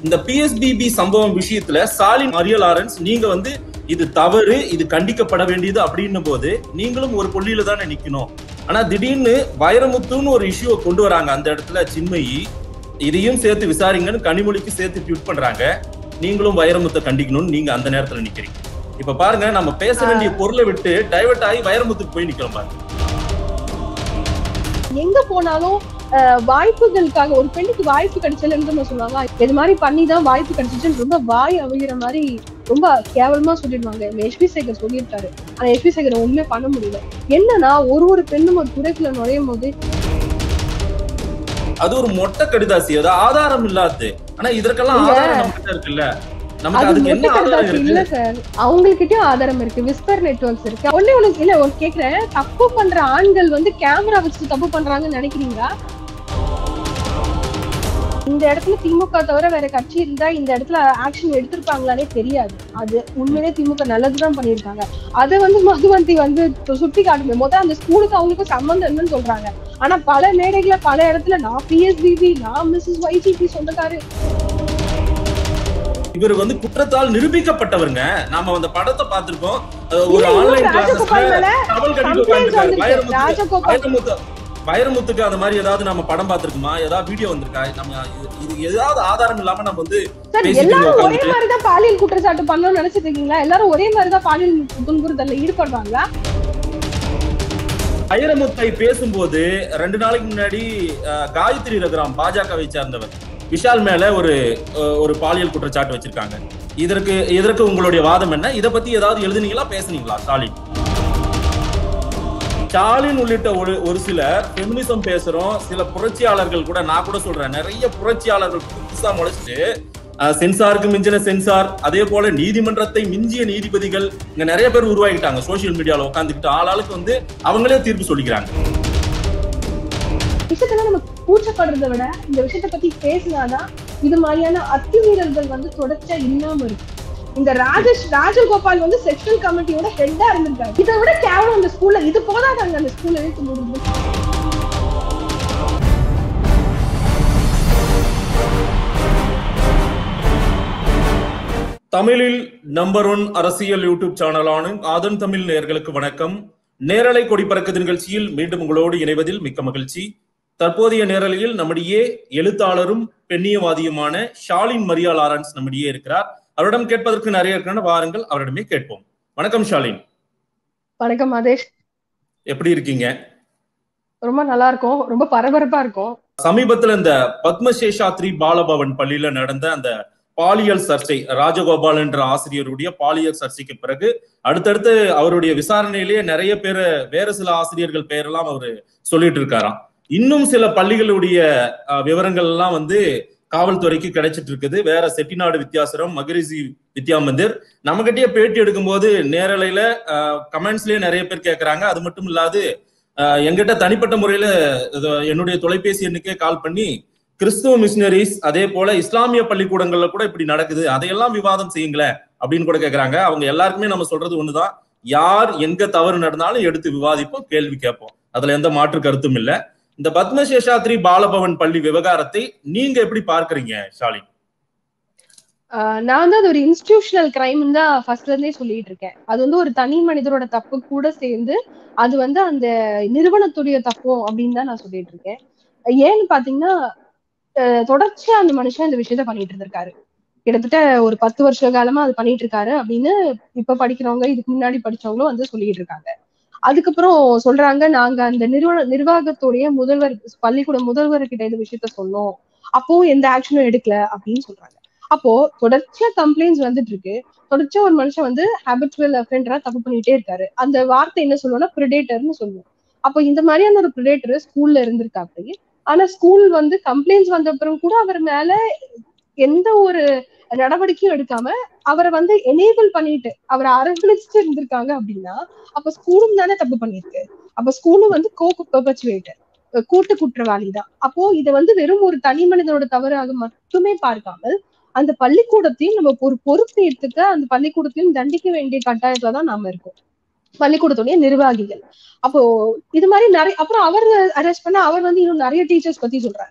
இந்த பிஎஸ்பிபி சம்பவம் விஷயத்துல ஸ்டாலின் மரிய லாரன்ஸ் நீங்க வந்து இது தவறு இது கண்டிக்கப்பட வேண்டியது அப்படின்னும் போது நீங்களும் ஒரு கொள்ளியில தானே நிக்கணும் ஆனா திடீர்னு வைரமுத்துன்னு ஒரு இஷ்யூவை கொண்டு வராங்க அந்த இடத்துல சின்மயி இதையும் சேர்த்து விசாரிங்கன்னு கனிமொழிக்கு சேர்த்து ட்வீட் பண்றாங்க நீங்களும் வைரமுத்தை கண்டிக்கணும்னு நீங்க அந்த நேரத்துல நிக்கிறீங்க இப்ப பாருங்க நம்ம பேச வேண்டிய பொருளை விட்டு டைவர்ட் ஆகி வைரமுத்துக்கு போய் நிக்கிறோம் பாருங்க எங்க போனாலும் அஹ், வாய்ப்புகளுக்காக ஒரு பெண்ணுக்கு வாய்ப்பு கிடைச்சலன்னு நம்ம சொல்லுவாங்க இது மாதிரி பண்ணி தான் வாய்ப்பு கிடைச்சிச்சுன்னு ரொம்ப வாய் அவிகிற மாதிரி ரொம்ப கேவலமா சொல்லிடுவாங்க எஸ்பி சேகர் சொல்லியிருக்காரு ஆனா எஸ்பி சேகர் ஒண்ணுமே பண்ண முடியல என்னன்னா ஒரு ஒரு பெண்ணும் ஒரு துறைக்குள்ள நுழையும் போது அது ஒரு மொட்டை கடிதாசி அது ஆதாரம் இல்லாது ஆனா இதற்கெல்லாம் இல்ல. ஆதாரம் நம்ம கிட்ட இருக்குல்ல நமக்கு அது அதுக்கு என்ன மொட்டை ஆதாரம் கடிதாசி இருக்கு இல்ல சார் அவங்ககிட்டயும் ஆதாரம் இருக்கு விஸ்பர் நெட்வொர்க்ஸ் இருக்கு ஒண்ணே ஒண்ணு இல்ல ஒரு கேக்குறேன் தப்பு பண்ற ஆண்கள் வந்து கேமரா வச்சுட்டு தப்பு பண்றாங்கன்னு நினைக்கிறீங்களா இந்த இடத்துல திமுக தவிர வேற கட்சி இருந்தா இந்த இடத்துல ஆக்ஷன் எடுத்திருப்பாங்களானே தெரியாது அது உண்மையிலே திமுக நல்லதுதான் பண்ணியிருக்காங்க அதை வந்து மதுவந்தி வந்து சுட்டி காட்டுமே முதல்ல அந்த ஸ்கூலுக்கு அவங்களுக்கும் சம்மந்தம் இல்லைன்னு சொல்றாங்க ஆனா பல மேடைகள்ல பல இடத்துல நான் பிஎஸ்பிபி நான் மிஸ்ஸஸ் ஒய்ஜிபி சொந்தக்காரு இவர் வந்து குற்றத்தால் நிரூபிக்கப்பட்டவருங்க நாம அந்த படத்தை பார்த்திருக்கோம் அஹ் ஒரு இல்ல, ஆன்லைன் இன்னும் ராஜகோபால் மேல டபுள் கட்டிட்டு complaints உட்கார்ந்திருக்காரு. வந்திருக்கு. வைரமுத்து ராஜகோபால் வைரமுத்து வைரமுத்துக்கு அந்த மாதிரி ஏதாவது நம்ம படம் பார்த்திருக்குமா ஏதாவது வீடியோ வந்திருக்கா நம்ம இது- இது ஏதாவது ஆதாரம் இல்லாம நம்ம வந்து சார் பேசிட்டு எல்லாரும் ஒரே உட்கார்ந்துட்டு- மாதிரிதான் பாலியல் குற்றச்சாட்டு பண்ணணும்னு நினைச்சிட்டு இருக்கீங்களா எல்லாரும் ஒரே மாதிரிதான் பாலியல் துன்புறுத்தல்ல ஈடுபடுறாங்களா வைரமுத்தை பேசும்போது ரெண்டு நாளைக்கு முன்னாடி அஹ், காயத்ரி ரகுராம் பாஜகவை சேர்ந்தவர் விஷால் மேல ஒரு அஹ், ஒரு பாலியல் குற்றச்சாட்டு வச்சிருக்காங்க இதற்கு இதற்கு உங்களுடைய வாதம் என்ன இத பத்தி ஏதாவது எழுதுனீங்களா பேசுனீங்களா ஸ்டாலின் ஸ்டாலின் உள்ளிட்ட ஒரு ஒரு சிலர் பெமினிசம் பேசுறோம் சில புரட்சியாளர்கள் கூட நான் கூட சொல்றேன் நிறைய புரட்சியாளர்கள் புதுசா முளைச்சிட்டு அஹ், சென்சாருக்கு மிஞ்சின சென்சார் அதே போல நீதிமன்றத்தை மிஞ்சிய நீதிபதிகள் இங்க நிறைய பேர் உருவாகிட்டாங்க சோசியல் மீடியால உட்காந்துக்கிட்டு ஆளாளுக்கு வந்து அவங்களே தீர்ப்பு சொல்லிக்கிறாங்க விஷயத்தெல்லாம் நம்ம கூச்சப்படுறதை விட இந்த விஷயத்த பத்தி பேசினாதான் இது மாதிரியான அத்துமீறல்கள் வந்து தொடர்ச்சியா இல்லாம இருக்கு இந்த ராஜேஷ் ராஜகோபால் வந்து செக்ஷன் கமிட்டியோட ஹெட்டா இருந்திருக்காரு இதை விட கேவலம் அந்த ஸ்கூல்ல இது போதாதாங்க அந்த ஸ்கூல்ல இழுத்து முடியுது தமிழில் நம்பர் ஒன் அரசியல் யூடியூப் சேனலான ஆதன் தமிழ் நேயர்களுக்கு வணக்கம் நேரலை கொடிப்பறக்குது நிகழ்ச்சியில் மீண்டும் உங்களோடு இணைவதில் மிக்க மகிழ்ச்சி தற்போதைய நேரலையில் நம்முடைய எழுத்தாளரும் பெண்ணியவாதியுமான ஷாலின் மரியா லாரன்ஸ் நம்முடைய இருக்கிறார் அவரிடம் கேட்பதற்கு நிறைய இருக்கின்றன வாருங்கள் அவரிடமே கேட்போம் வணக்கம் ஷாலின் வணக்கம் மதேஷ் எப்படி இருக்கீங்க ரொம்ப நல்லா இருக்கும் ரொம்ப பரபரப்பா இருக்கும் சமீபத்துல இந்த பத்மசேஷாத்ரி பாலபவன் பள்ளியில நடந்த அந்த பாலியல் சர்ச்சை ராஜகோபால் என்ற ஆசிரியருடைய பாலியல் சர்ச்சைக்கு பிறகு அடுத்தடுத்து அவருடைய விசாரணையிலேயே நிறைய பேர் வேற சில ஆசிரியர்கள் பெயரெல்லாம் அவரு சொல்லிட்டு இருக்காராம் இன்னும் சில பள்ளிகளுடைய அஹ், விவரங்கள் எல்லாம் வந்து காவல்துறைக்கு கிடைச்சிட்டு இருக்குது வேற செட்டிநாடு வித்தியாசரம் மகரிஷி வித்யா மந்திர் நம்மகிட்டயே பேட்டி எடுக்கும்போது நேரலையில கமெண்ட்ஸ்லயே நிறைய பேர் கேட்கறாங்க அது மட்டும் இல்லாது அஹ், எங்கிட்ட தனிப்பட்ட முறையில இது என்னுடைய தொலைபேசி எண்ணுக்கே கால் பண்ணி கிறிஸ்துவ மிஷினரிஸ் அதே போல இஸ்லாமிய பள்ளிக்கூடங்கள்ல கூட இப்படி நடக்குது அதையெல்லாம் விவாதம் செய்யுங்களேன் அப்படின்னு கூட கேக்குறாங்க அவங்க எல்லாருக்குமே நம்ம சொல்றது ஒண்ணுதான் யார் எங்க தவறு நடந்தாலும் எடுத்து விவாதிப்போம் கேள்வி கேட்போம் அதுல எந்த மாற்று கருத்தும் இல்ல இந்த பத்மசேஷாத்ரி பாலபவன் பள்ளி விவகாரத்தை நீங்க எப்படி பார்க்கறீங்க ஷாலின் ஆஹ் நான் வந்து அது ஒரு இன்ஸ்டிடியூஷனல் கிரைம் தான் ஃபர்ஸ்ட்ல இருந்தே சொல்லிட்டு இருக்கேன் அது வந்து ஒரு தனி மனிதரோட தப்பு கூட சேர்ந்து அது வந்து அந்த நிறுவனத்துடைய தப்பும் அப்படின்னு தான் நான் சொல்லிட்டு இருக்கேன் ஏன்னு பாத்தீங்கன்னா அஹ் தொடர்ச்சியா அந்த மனுஷன் இந்த விஷயத்த பண்ணிட்டு இருந்திருக்காரு கிட்டத்தட்ட ஒரு பத்து வருஷ காலமா அது பண்ணிட்டு இருக்காரு அப்படின்னு இப்ப படிக்கிறவங்க இதுக்கு முன்னாடி படிச்சவங்களும் வந்து சொல்லிட்டு இருக்காங்க அதுக்கப்புறம் சொல்றாங்க நாங்க அந்த நிறுவன நிர்வாகத்துடைய முதல்வர் பள்ளிக்கூட முதல்வர் கிட்ட இந்த விஷயத்த சொன்னோம் அப்போ எந்த ஆக்ஷனும் எடுக்கல அப்படின்னு சொல்றாங்க அப்போ தொடர்ச்சியா கம்ப்ளைண்ட்ஸ் வந்துட்டு இருக்கு தொடர்ச்சியா ஒரு மனுஷன் வந்து ஹேபிச்சுவல் அஃபெண்டரா தப்பு பண்ணிட்டே இருக்காரு அந்த வார்த்தை என்ன சொல்லுவோம்னா ப்ரிடேட்டர்னு சொல்லுவோம் அப்போ இந்த மாதிரியான ஒரு ப்ரிடேட்டர் ஸ்கூல்ல இருந்திருக்காப்படி ஆனா ஸ்கூல் வந்து கம்ப்ளைண்ட்ஸ் வந்த அப்புறம் கூட அவர் மேல எந்த ஒரு நடவடிக்கையும் எடுக்காம அவரை வந்து எனேபிள் பண்ணிட்டு அவரை அரவணைச்சிட்டு இருந்திருக்காங்க அப்படின்னா அப்ப ஸ்கூலும் தானே தப்பு பண்ணிருக்கு அப்ப ஸ்கூலும் வந்து கோ பெர்பச்சுவேட்டர் கூட்டு குற்றவாளி தான் அப்போ இதை வந்து வெறும் ஒரு தனி மனிதனோட தவறாக மட்டுமே பார்க்காமல் அந்த பள்ளிக்கூடத்தையும் நம்ம ஒரு பொறுப்பு எடுத்துக்க அந்த பள்ளிக்கூடத்தையும் தண்டிக்க வேண்டிய கட்டாயத்துல தான் நாம இருக்கோம் பள்ளிக்கூடத்துடைய நிர்வாகிகள் அப்போ இது மாதிரி நிறைய அப்புறம் அவர் அரெஸ்ட் பண்ண அவர் வந்து இன்னும் நிறைய டீச்சர்ஸ் பத்தி சொல்றாரு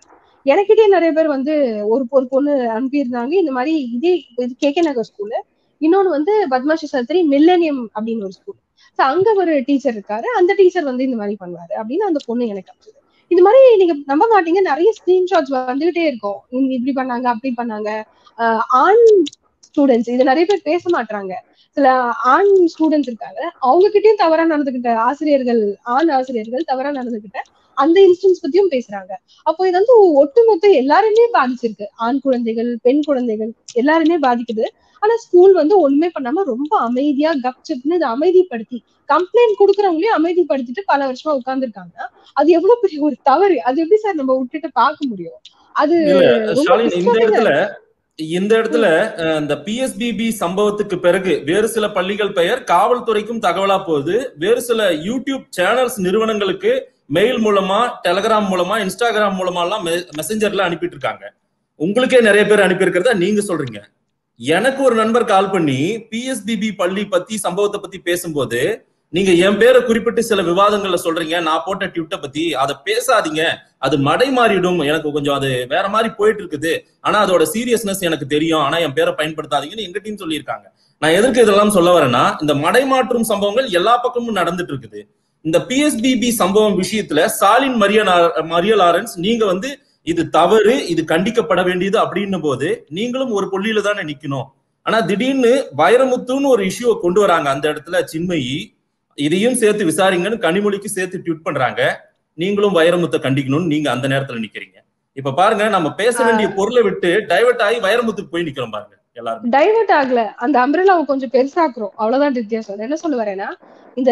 எனக்கிட்டே நிறைய பேர் வந்து ஒரு ஒரு பொண்ணு அனுப்பியிருந்தாங்க இந்த மாதிரி இதே இது கே கே நகர் ஸ்கூலு இன்னொன்னு வந்து பத்மாஷி சத்திரி மில்லனியம் அப்படின்னு ஒரு ஸ்கூல் ஸோ அங்க ஒரு டீச்சர் இருக்காரு அந்த டீச்சர் வந்து இந்த மாதிரி பண்ணுவாரு அப்படின்னு அந்த பொண்ணு எனக்கு அனுப்பிச்சது இந்த மாதிரி நீங்க நம்ப மாட்டீங்க நிறைய ஸ்கிரீன்ஷாட்ஸ் வந்துகிட்டே இருக்கும் இவங்க இப்படி பண்ணாங்க அப்படி பண்ணாங்க ஆஹ் ஆண் ஸ்டூடெண்ட்ஸ் இது நிறைய பேர் பேச மாட்டாங்க சில ஆண் ஸ்டூடெண்ட்ஸ் இருக்காங்க அவங்க கிட்டயும் தவறா நடந்துகிட்ட ஆசிரியர்கள் ஆண் ஆசிரியர்கள் தவறா நடந்துகிட்ட அந்த இன்ஸ்டன்ஸ் பத்தியும் பேசுறாங்க அப்போ இது வந்து ஒட்டுமொத்த எல்லாருமே பாதிச்சிருக்கு ஆண் குழந்தைகள் பெண் குழந்தைகள் எல்லாருமே பாதிக்குது ஆனா ஸ்கூல் வந்து ஒண்ணுமே பண்ணாம ரொம்ப அமைதியா கப்சிப்னு இதை அமைதிப்படுத்தி கம்ப்ளைண்ட் கொடுக்குறவங்களையும் அமைதிப்படுத்திட்டு பல வருஷமா உட்கார்ந்துருக்காங்க அது எவ்வளவு பெரிய ஒரு தவறு அது எப்படி சார் நம்ம விட்டுட்டு பார்க்க முடியும் அது ரொம்ப ஸ்டாலின் இந்த disturbing-ஆ இடத்துல இந்த இடத்துல அஹ், இந்த பிஎஸ்பிபி சம்பவத்துக்கு பிறகு வேறு சில பள்ளிகள் பெயர் காவல்துறைக்கும் தகவலா போகுது வேறு சில யூடியூப் சேனல்ஸ் நிறுவனங்களுக்கு மெயில் மூலமா டெலகிராம் மூலமா இன்ஸ்டாகிராம் மூலமா எல்லாம் மெசஞ்சர்ல அனுப்பிட்டு இருக்காங்க உங்களுக்கே நிறைய பேர் அனுப்பியிருக்கிறதா நீங்க சொல்றீங்க எனக்கு ஒரு நண்பர் கால் பண்ணி பிஎஸ்பிபி பள்ளி பத்தி சம்பவத்தை பத்தி பேசும்போது நீங்க என் பேரை குறிப்பிட்டு சில விவாதங்கள்ல சொல்றீங்க நான் போட்ட ட்விட்டை பத்தி அதை பேசாதீங்க அது மடை மாறிடும் எனக்கு கொஞ்சம் அது வேற மாதிரி போயிட்டு இருக்குது ஆனா அதோட சீரியஸ்னஸ் எனக்கு தெரியும் ஆனா என் பேரை பயன்படுத்தாதீங்கன்னு எங்க டீம் சொல்லியிருக்காங்க நான் எதற்கு இதெல்லாம் சொல்ல வரேன்னா இந்த மடை மாற்றும் சம்பவங்கள் எல்லா பக்கமும் நடந்துட்டு இருக்குது இந்த பிஎஸ்பிபி சம்பவம் விஷயத்துல ஸ்டாலின் மரிய மரிய லாரன்ஸ் நீங்க வந்து இது தவறு இது கண்டிக்கப்பட வேண்டியது அப்படின்னும் போது நீங்களும் ஒரு புள்ளியில தானே நிக்கணும் ஆனா திடீர்னு வைரமுத்துன்னு ஒரு இஷ்யூவை கொண்டு வராங்க அந்த இடத்துல சின்மயி இதையும் சேர்த்து விசாரிங்கன்னு கனிமொழிக்கு சேர்த்து ட்வீட் பண்றாங்க நீங்களும் வைரமுத்தை கண்டிக்கணும்னு நீங்க அந்த நேரத்துல நிக்கிறீங்க இப்ப பாருங்க நம்ம பேச வேண்டிய பொருளை விட்டு டைவர்ட் ஆகி வைரமுத்துக்கு போய் நிக்கிறோம் பாருங்க எல்லாரும் டைவர்ட் ஆகல அந்த அம்பிரலாவை கொஞ்சம் பெருசாக்குறோம் அவ்வளவுதான் வித்தியாசம் என்ன சொல்ல வரேன்னா இந்த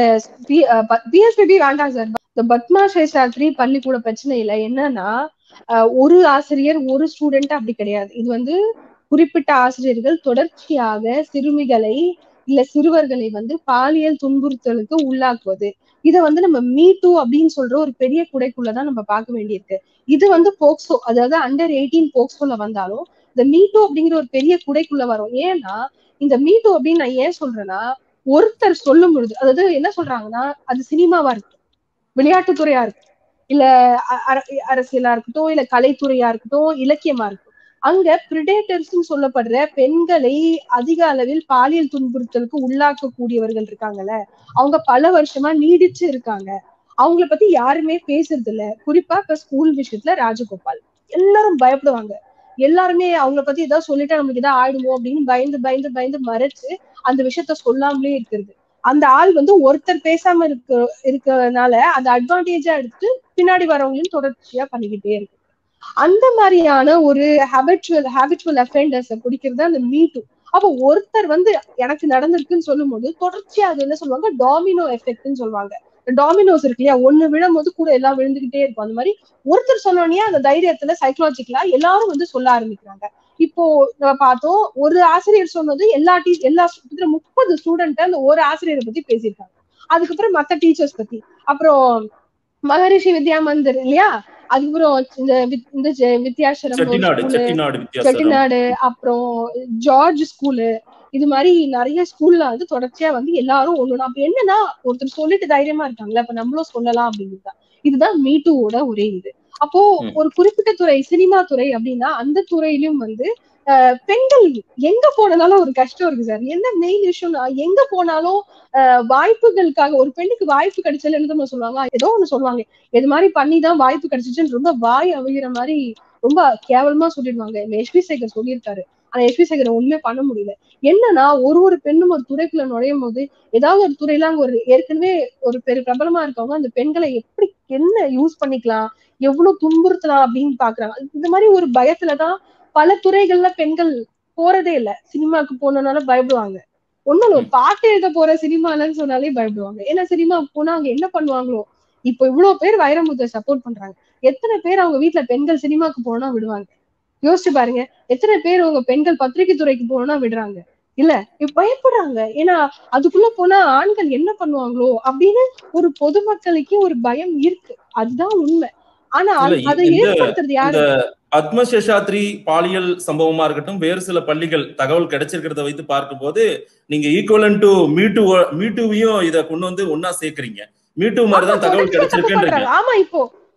பிஎஸ்பிபி வேண்டாம் சார் இந்த பத்மா சேஷாத்ரி பள்ளிக்கூட பிரச்சனை இல்ல என்னன்னா அஹ், ஒரு ஆசிரியர் ஒரு ஸ்டூடெண்ட் அப்படி கிடையாது இது வந்து குறிப்பிட்ட ஆசிரியர்கள் தொடர்ச்சியாக சிறுமிகளை இல்ல சிறுவர்களை வந்து பாலியல் துன்புறுத்தலுக்கு உள்ளாக்குவது இதை வந்து நம்ம மீ டூ அப்படின்னு சொல்ற ஒரு பெரிய குடைக்குள்ளதான் நம்ம பார்க்க வேண்டியிருக்கு இது வந்து போக்சோ அதாவது அண்டர் எயிட்டீன் போக்சோல வந்தாலும் இந்த மீட்டோ அப்படிங்கிற ஒரு பெரிய குடைக்குள்ள வரும் ஏன்னா இந்த மீட்டோ அப்படின்னு நான் ஏன் சொல்றேன்னா ஒருத்தர் சொல்லும் பொழுது அதாவது என்ன சொல்றாங்கன்னா அது சினிமாவா இருக்கட்டும் விளையாட்டுத்துறையா இருக்கட்டும் இல்ல அ- அர- அரசியலா இருக்கட்டும் இல்ல கலைத்துறையா இருக்கட்டும் இலக்கியமா இருக்கட்டும் அங்க பிரிடேட்டர்ஸ் சொல்லப்படுற பெண்களை அதிக அளவில் பாலியல் துன்புறுத்தலுக்கு உள்ளாக்கக்கூடியவர்கள் இருக்காங்கல்ல அவங்க பல வருஷமா நீடிச்சு இருக்காங்க அவங்கள பத்தி யாருமே பேசுறது இல்ல குறிப்பா இப்ப ஸ்கூல் விஷயத்துல ராஜகோபால் எல்லாரும் பயப்படுவாங்க எல்லாருமே அவங்கள பத்தி ஏதாவது சொல்லிட்டா நம்மளுக்கு ஏதாவது ஆயிடுமோ அப்படின்னு பயந்து பயந்து பயந்து மறைச்சு அந்த விஷயத்த சொல்லாமலே இருக்கிறது அந்த ஆள் வந்து ஒருத்தர் பேசாம இருக்க இருக்கிறதுனால அந்த அட்வான்டேஜா எடுத்து பின்னாடி வரவங்களையும் தொடர்ச்சியா பண்ணிக்கிட்டே இருக்கு அந்த மாதிரியான ஒரு ஹேபிச்சுவல் ஹேபிச்சுவல் அஃபெண்டர்ஸ பிடிக்கிறது அந்த மீட்டு அப்ப ஒருத்தர் வந்து எனக்கு நடந்திருக்குன்னு சொல்லும்போது தொடர்ச்சியா அது என்ன சொல்லுவாங்க டாமினோ எஃபெக்ட்னு சொல்லுவாங்க டாமினோஸ் இருக்கு இல்லையா ஒண்ணு விழும்போது கூட எல்லாம் விழுந்துகிட்டே இருக்கும் அந்த மாதிரி ஒருத்தர் சொன்னோடனே அந்த தைரியத்துல சைக்கலாஜிக்கலா எல்லாரும் வந்து சொல்ல ஆரம்பிக்கிறாங்க இப்போ நம்ம பார்த்தோம் ஒரு ஆசிரியர் சொன்னது எல்லா டீ எல்லா கிட்டத்தட்ட முப்பது ஸ்டூடெண்ட் அந்த ஒரு ஆசிரியரை பத்தி பேசியிருக்காங்க அதுக்கப்புறம் மத்த டீச்சர்ஸ் பத்தி அப்புறம் மகரிஷி வித்யா மந்திர் இல்லையா அதுக்கப்புறம் இந்த வித்- இந்த ஜெ- வித்யாசரம் ஒரு செட்டிநாடு school, செட்டிநாடு வித்தியாசம் செட்டிநாடு அப்புறம் ஜார்ஜ் ஸ்கூலு இது மாதிரி நிறைய ஸ்கூல்ல வந்து தொடர்ச்சியா வந்து எல்லாரும் ஒண்ணு அப்ப என்னன்னா ஒருத்தர் சொல்லிட்டு தைரியமா இருக்காங்களா அப்ப நம்மளும் சொல்லலாம் அப்படிங்கிறது இதுதான் மீட்டுவோட ஒரே இது அப்போ ம். ஒரு குறிப்பிட்ட துறை சினிமா துறை அப்படின்னா அந்த துறையிலும் வந்து அஹ், பெண்கள் எங்க போனாலும் ஒரு கஷ்டம் இருக்கு சார் என்ன மெயின் இஷ்யூனா எங்க போனாலும் அஹ், வாய்ப்புகளுக்காக ஒரு பெண்ணுக்கு வாய்ப்பு கிடைச்சல என்ன தெரியுமா சொல்லுவாங்க ஏதோ ஒண்ணு சொல்லுவாங்க இது மாதிரி பண்ணிதான் வாய்ப்பு கிடைச்சிச்சுன்னு ரொம்ப வாய் அவிகிற மாதிரி ரொம்ப கேவலமா சொல்லிடுவாங்க எஸ்பி சேகர் சொல்லியிருக்காரு ஆனா எஸ்பி சேகர் ஒண்ணுமே பண்ண முடியல என்னன்னா ஒரு ஒரு பெண்ணும் ஒரு துறைக்குள்ள நுழையும் போது ஏதாவது ஒரு துறையில அங்க ஒரு ஏற்கனவே ஒரு பெரிய பிரபலமா இருக்கவங்க அந்த பெண்களை எப்படி என்ன யூஸ் பண்ணிக்கலாம் எவ்வளவு துன்புறுத்தலாம் அப்படின்னு பாக்குறாங்க இந்த மாதிரி ஒரு பயத்துலதான் பல துறைகள்ல பெண்கள் போறதே இல்ல சினிமாக்கு போனனால பயப்படுவாங்க ஒண்ணும் இல்ல, ஒரு பாட்டு எழுத போற சினிமாலன்னு சொன்னாலே பயப்படுவாங்க ஏன்னா சினிமாவுக்கு போனா அங்க என்ன பண்ணுவாங்களோ இப்போ இவ்வளவு பேர் வைரமுத்தை சப்போர்ட் பண்றாங்க எத்தனை பேர் அவங்க வீட்ல பெண்கள் சினிமாக்கு போனா விடுவாங்க யோசிச்சு பாருங்க எத்தனை பேர் உங்க பெண்கள் பத்திரிகை துறைக்கு போனா விடுறாங்க இல்ல இப்ப பயப்படுறாங்க ஏன்னா அதுக்குள்ள போனா ஆண்கள் என்ன பண்ணுவாங்களோ அப்படின்னு ஒரு பொதுமக்களுக்கே ஒரு பயம் இருக்கு அதுதான் உண்மை ஆனா அது- இல்ல, அதை இந்த- ஏற்படுத்துறது யாரு பத்மசேஷாத்ரி பாலியல் சம்பவமா இருக்கட்டும் வேறு சில பள்ளிகள் தகவல் கிடைச்சிருக்கிறத வைத்து பார்க்கும்போது நீங்க ஈக்குவலன் டு மீட்டு மீட்டுவையும் இத கொண்டு வந்து ஒன்னா சேர்க்கறீங்க மீட்டு மாதிரி தான் ஆமா, தகவல் தொடர்ச்சியா தப்பு கிடைச்சிருக்குன்றீங்க பண்றாங்க. ஆமா இப்போ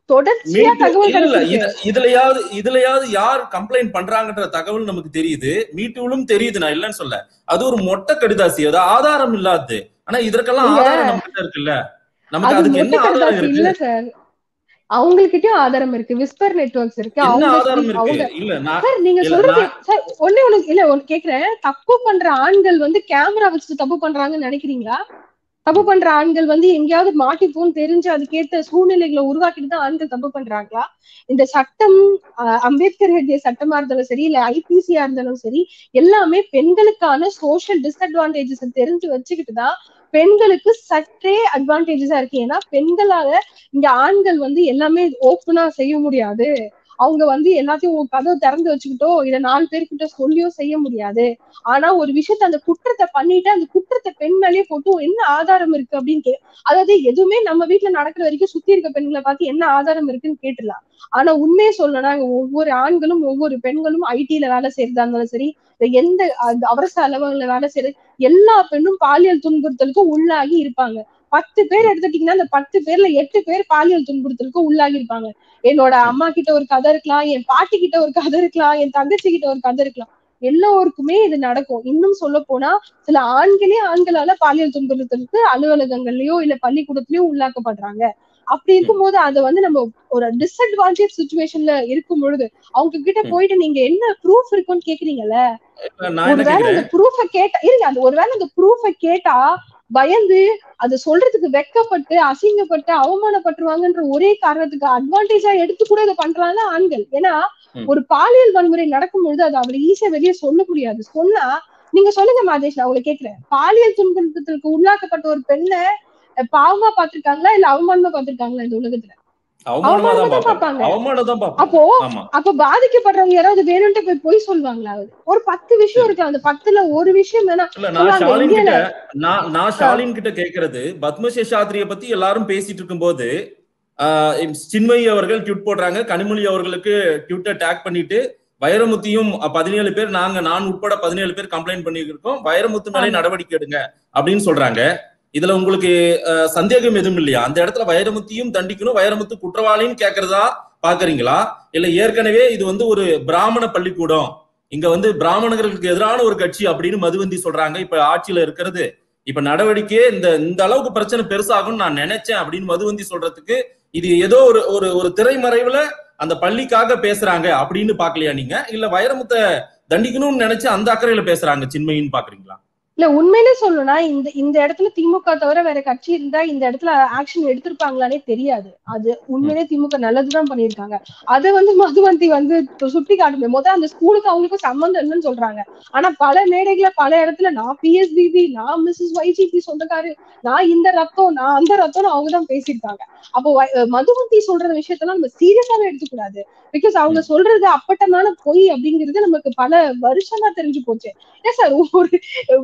தொடர்ச்சியா மீட்டு தகவல் இல்ல இல்ல கிடைச்சிருக்கு இது இதுலயாவது இதுலயாவது யார் கம்ப்ளைண்ட் பண்றாங்கன்ற தகவல் நமக்கு தெரியுது மீட்டுவிலும் தெரியுது நான் இல்லைன்னு சொல்ல அது ஒரு மொட்டை கடிதாசி அது ஆதாரம் இல்லாதது ஆனா இதற்கெல்லாம் இல்ல. ஆதாரம் நம்ம கிட்ட இருக்குல்ல நமக்கு அது அதுக்கு மொட்டை என்ன ஆதாரம் கடிதாசி இருக்கு இல்ல சார் அவங்ககிட்டயும் ஆதாரம் இருக்கு விஸ்பர் நெட்வொர்க்ஸ் இருக்கு என்ன அவங்க ஆதாரம் இருக்கு அவங்க இல்ல நான் சார் நீங்க இல்ல, சொல்றது சார் ஒண்ணே ஒண்ணு இல்ல ஒண்ணு கேக்குறேன் தப்பு பண்ற ஆண்கள் வந்து கேமரா வச்சுட்டு தப்பு பண்றாங்கன்னு நினைக்கிறீங்களா தப்பு பண்ற ஆண்கள் வந்து எங்கேயாவது மாட்டிப்போன்னு தெரிஞ்சு அதுக்கேத்த சூழ்நிலைகளை உருவாக்கிட்டு தான் ஆண்கள் தப்பு பண்றாங்களா இந்த சட்டம் அஹ், அம்பேத்கர் எழுதிய சட்டமா இருந்தாலும் சரி இல்ல ஐபிசியா இருந்தாலும் சரி எல்லாமே பெண்களுக்கான சோஷியல் டிஸ்அட்வான்டேஜஸ் தெரிஞ்சு வச்சுக்கிட்டு தான் பெண்களுக்கு சற்றே அட்வான்டேஜஸா இருக்கு ஏன்னா பெண்களால இங்க ஆண்கள் வந்து எல்லாமே ஓப்பனா செய்ய முடியாது அவங்க வந்து எல்லாத்தையும் உன் கதவை திறந்து வச்சுக்கிட்டோ இல்ல நாலு பேர்கிட்ட சொல்லியோ செய்ய முடியாது ஆனா ஒரு விஷயத்த அந்த குற்றத்தை பண்ணிட்டு அந்த குற்றத்தை பெண் மேலேயே போட்டு என்ன ஆதாரம் இருக்கு அப்படின்னு கே அதாவது எதுவுமே நம்ம வீட்டுல நடக்கிற வரைக்கும் சுத்தி இருக்க பெண்களை பார்த்து என்ன ஆதாரம் இருக்குன்னு கேட்டுலாம் ஆனா உண்மையை சொல்லணும்னா இங்க ஒவ்வொரு ஆண்களும் ஒவ்வொரு பெண்களும் ஐடில வேலை செய்யறதா இருந்தாலும் சரி இல்ல எந்த அந்த அவசர அலுவலகத்துல வேலை செய்யறது எல்லா பெண்ணும் பாலியல் துன்புறுத்தலுக்கு உள்ளாகி இருப்பாங்க பத்து பேர் எடுத்துட்டீங்கன்னா அந்த பத்து பேர்ல எட்டு பேர் பாலியல் துன்புறுத்தலுக்கு உள்ளாகி இருப்பாங்க என்னோட அம்மா கிட்ட ஒரு கதை இருக்கலாம் என் பாட்டி கிட்ட ஒரு கதை இருக்கலாம் என் தங்கச்சி கிட்ட ஒரு கதை இருக்கலாம் எல்லோருக்குமே இது நடக்கும் இன்னும் சொல்ல போனா சில ஆண்களே ஆண்களால பாலியல் துன்புறுத்தலுக்கு அலுவலகங்கள்லயோ இல்ல பள்ளிக்கூடத்திலயோ உள்ளாக்கப்படுறாங்க அப்படி இருக்கும்போது அதை வந்து நம்ம ஒரு டிஸ்அட்வான்டேஜ் சுச்சுவேஷன்ல இருக்கும் பொழுது அவங்க கிட்ட ம். போயிட்டு நீங்க என்ன ப்ரூஃப் இருக்குன்னு கேக்குறீங்கல்ல நான் என்ன ஒருவேளை கேக்குறேன் அந்த ப்ரூஃப கேட்டா இருங்க அந்த ஒருவேளை அந்த ப்ரூஃப கேட்டா பயந்து அது சொல்றதுக்கு வெக்கப்பட்டு அசிங்கப்பட்டு அவமானப்பட்டுருவாங்கன்ற ஒரே காரணத்துக்கு அட்வான்டேஜா எடுத்து கூட இதை பண்றாங்க ஆண்கள் ஏன்னா ம். ஒரு பாலியல் வன்முறை நடக்கும்பொழுது அது அவளை ஈஸியா வெளியே சொல்ல முடியாது சொன்னா நீங்க சொல்லுங்க மாதேஷ் நான் உங்களை கேக்குறேன் பாலியல் துன்புறுத்தலுக்கு உள்ளாக்கப்பட்ட ஒரு பெண்ணை அஹ், பாவமா பாத்திருக்காங்களா இல்ல அவமானமா பாத்திருக்காங்களா இந்த உலகத்துல அவமானமா தான் அவமானமா தான் பாப்பாங்க பார்ப்பாங்க. அவமானம் தான் பாப்பாங்க அப்போ ஆமா அப்ப பாதிக்கப்படுறவங்க யாராவது வேணும்ட்டு போய் பொய் சொல்லுவாங்களா ஒரு பத்து விஷயம் இருக்கு அந்த பத்துல ஒரு விஷயம் வேணா இல்ல நான் சொல்லுவாங்க, ஷாலின் இந்தியால- கிட்ட நான் நான் ஷாலின் கிட்ட கேக்குறது பத்மசேஷாத்ரிய பத்தி எல்லாரும் பேசிட்டு இருக்கும்போது ஆஹ், சின்மயி அவர்கள் ட்விட் போடுறாங்க கனிமொழி அவர்களுக்கு ட்விட்டை டேக் பண்ணிட்டு வைரமுத்தியும் அஹ், பதினேழு பேர் நாங்க நான் உட்பட பதினேழு பேர் கம்ப்ளைண்ட் பண்ணிருக்கோம் வைரமுத்து மேலே ஆமா. நடவடிக்கை எடுங்க அப்படின்னு சொல்றாங்க இதுல உங்களுக்கு அஹ், சந்தேகம் எதுவும் இல்லையா அந்த இடத்துல வைரமுத்தியும் தண்டிக்கணும் வைரமுத்து குற்றவாளின்னு கேக்குறதா பாக்குறீங்களா இல்ல ஏற்கனவே இது வந்து ஒரு பிராமண பள்ளிக்கூடம் இங்க வந்து பிராமணர்களுக்கு எதிரான ஒரு கட்சி அப்படின்னு மதுவந்தி சொல்றாங்க இப்ப ஆட்சியில இருக்கிறது இப்ப நடவடிக்கையே இந்த இந்த அளவுக்கு பிரச்சனை பெருசாகும்னு நான் நினைச்சேன் அப்படின்னு மதுவந்தி சொல்றதுக்கு இது ஏதோ ஒரு ஒரு ஒரு திரைமறைவுல அந்த பள்ளிக்காக பேசுறாங்க அப்படின்னு பாக்கலையா நீங்க இல்ல வைரமுத்த தண்டிக்கணும்னு நினைச்சு அந்த அக்கறையில பேசுறாங்க சின்மையின்னு பாக்குறீங்களா இல்ல உண்மையிலே சொல்லணும்னா இந்த இந்த இடத்துல திமுக தவிர வேற கட்சி இருந்தா இந்த இடத்துல ஆக்ஷன் எடுத்திருப்பாங்களானே தெரியாது அது உண்மையிலே திமுக நல்லதுதான் பண்ணிருக்காங்க அதை வந்து மதுவந்தி வந்து சுட்டி காட்டுமே முதல்ல அந்த ஸ்கூலுக்கு அவங்களுக்கும் சம்மந்தம் இல்லைன்னு சொல்றாங்க ஆனா பல மேடைகள்ல பல இடத்துல நான் பிஎஸ்பிபி நான் மிஸ்ஸஸ் வைஜிபி சொந்தக்காரு நான் இந்த ரத்தம் நான் அந்த ரத்தம்னு அவங்க தான் பேசியிருக்காங்க அப்போ வை- மதுவந்தி சொல்ற விஷயத்தெல்லாம் நம்ம சீரியஸாவே எடுத்துக்கூடாது பிகாஸ் அவங்க சொல்றது அப்பட்டமான பொய் அப்படிங்கிறது நமக்கு பல வருஷமா தெரிஞ்சு போச்சு ஏன் சார் ஒரு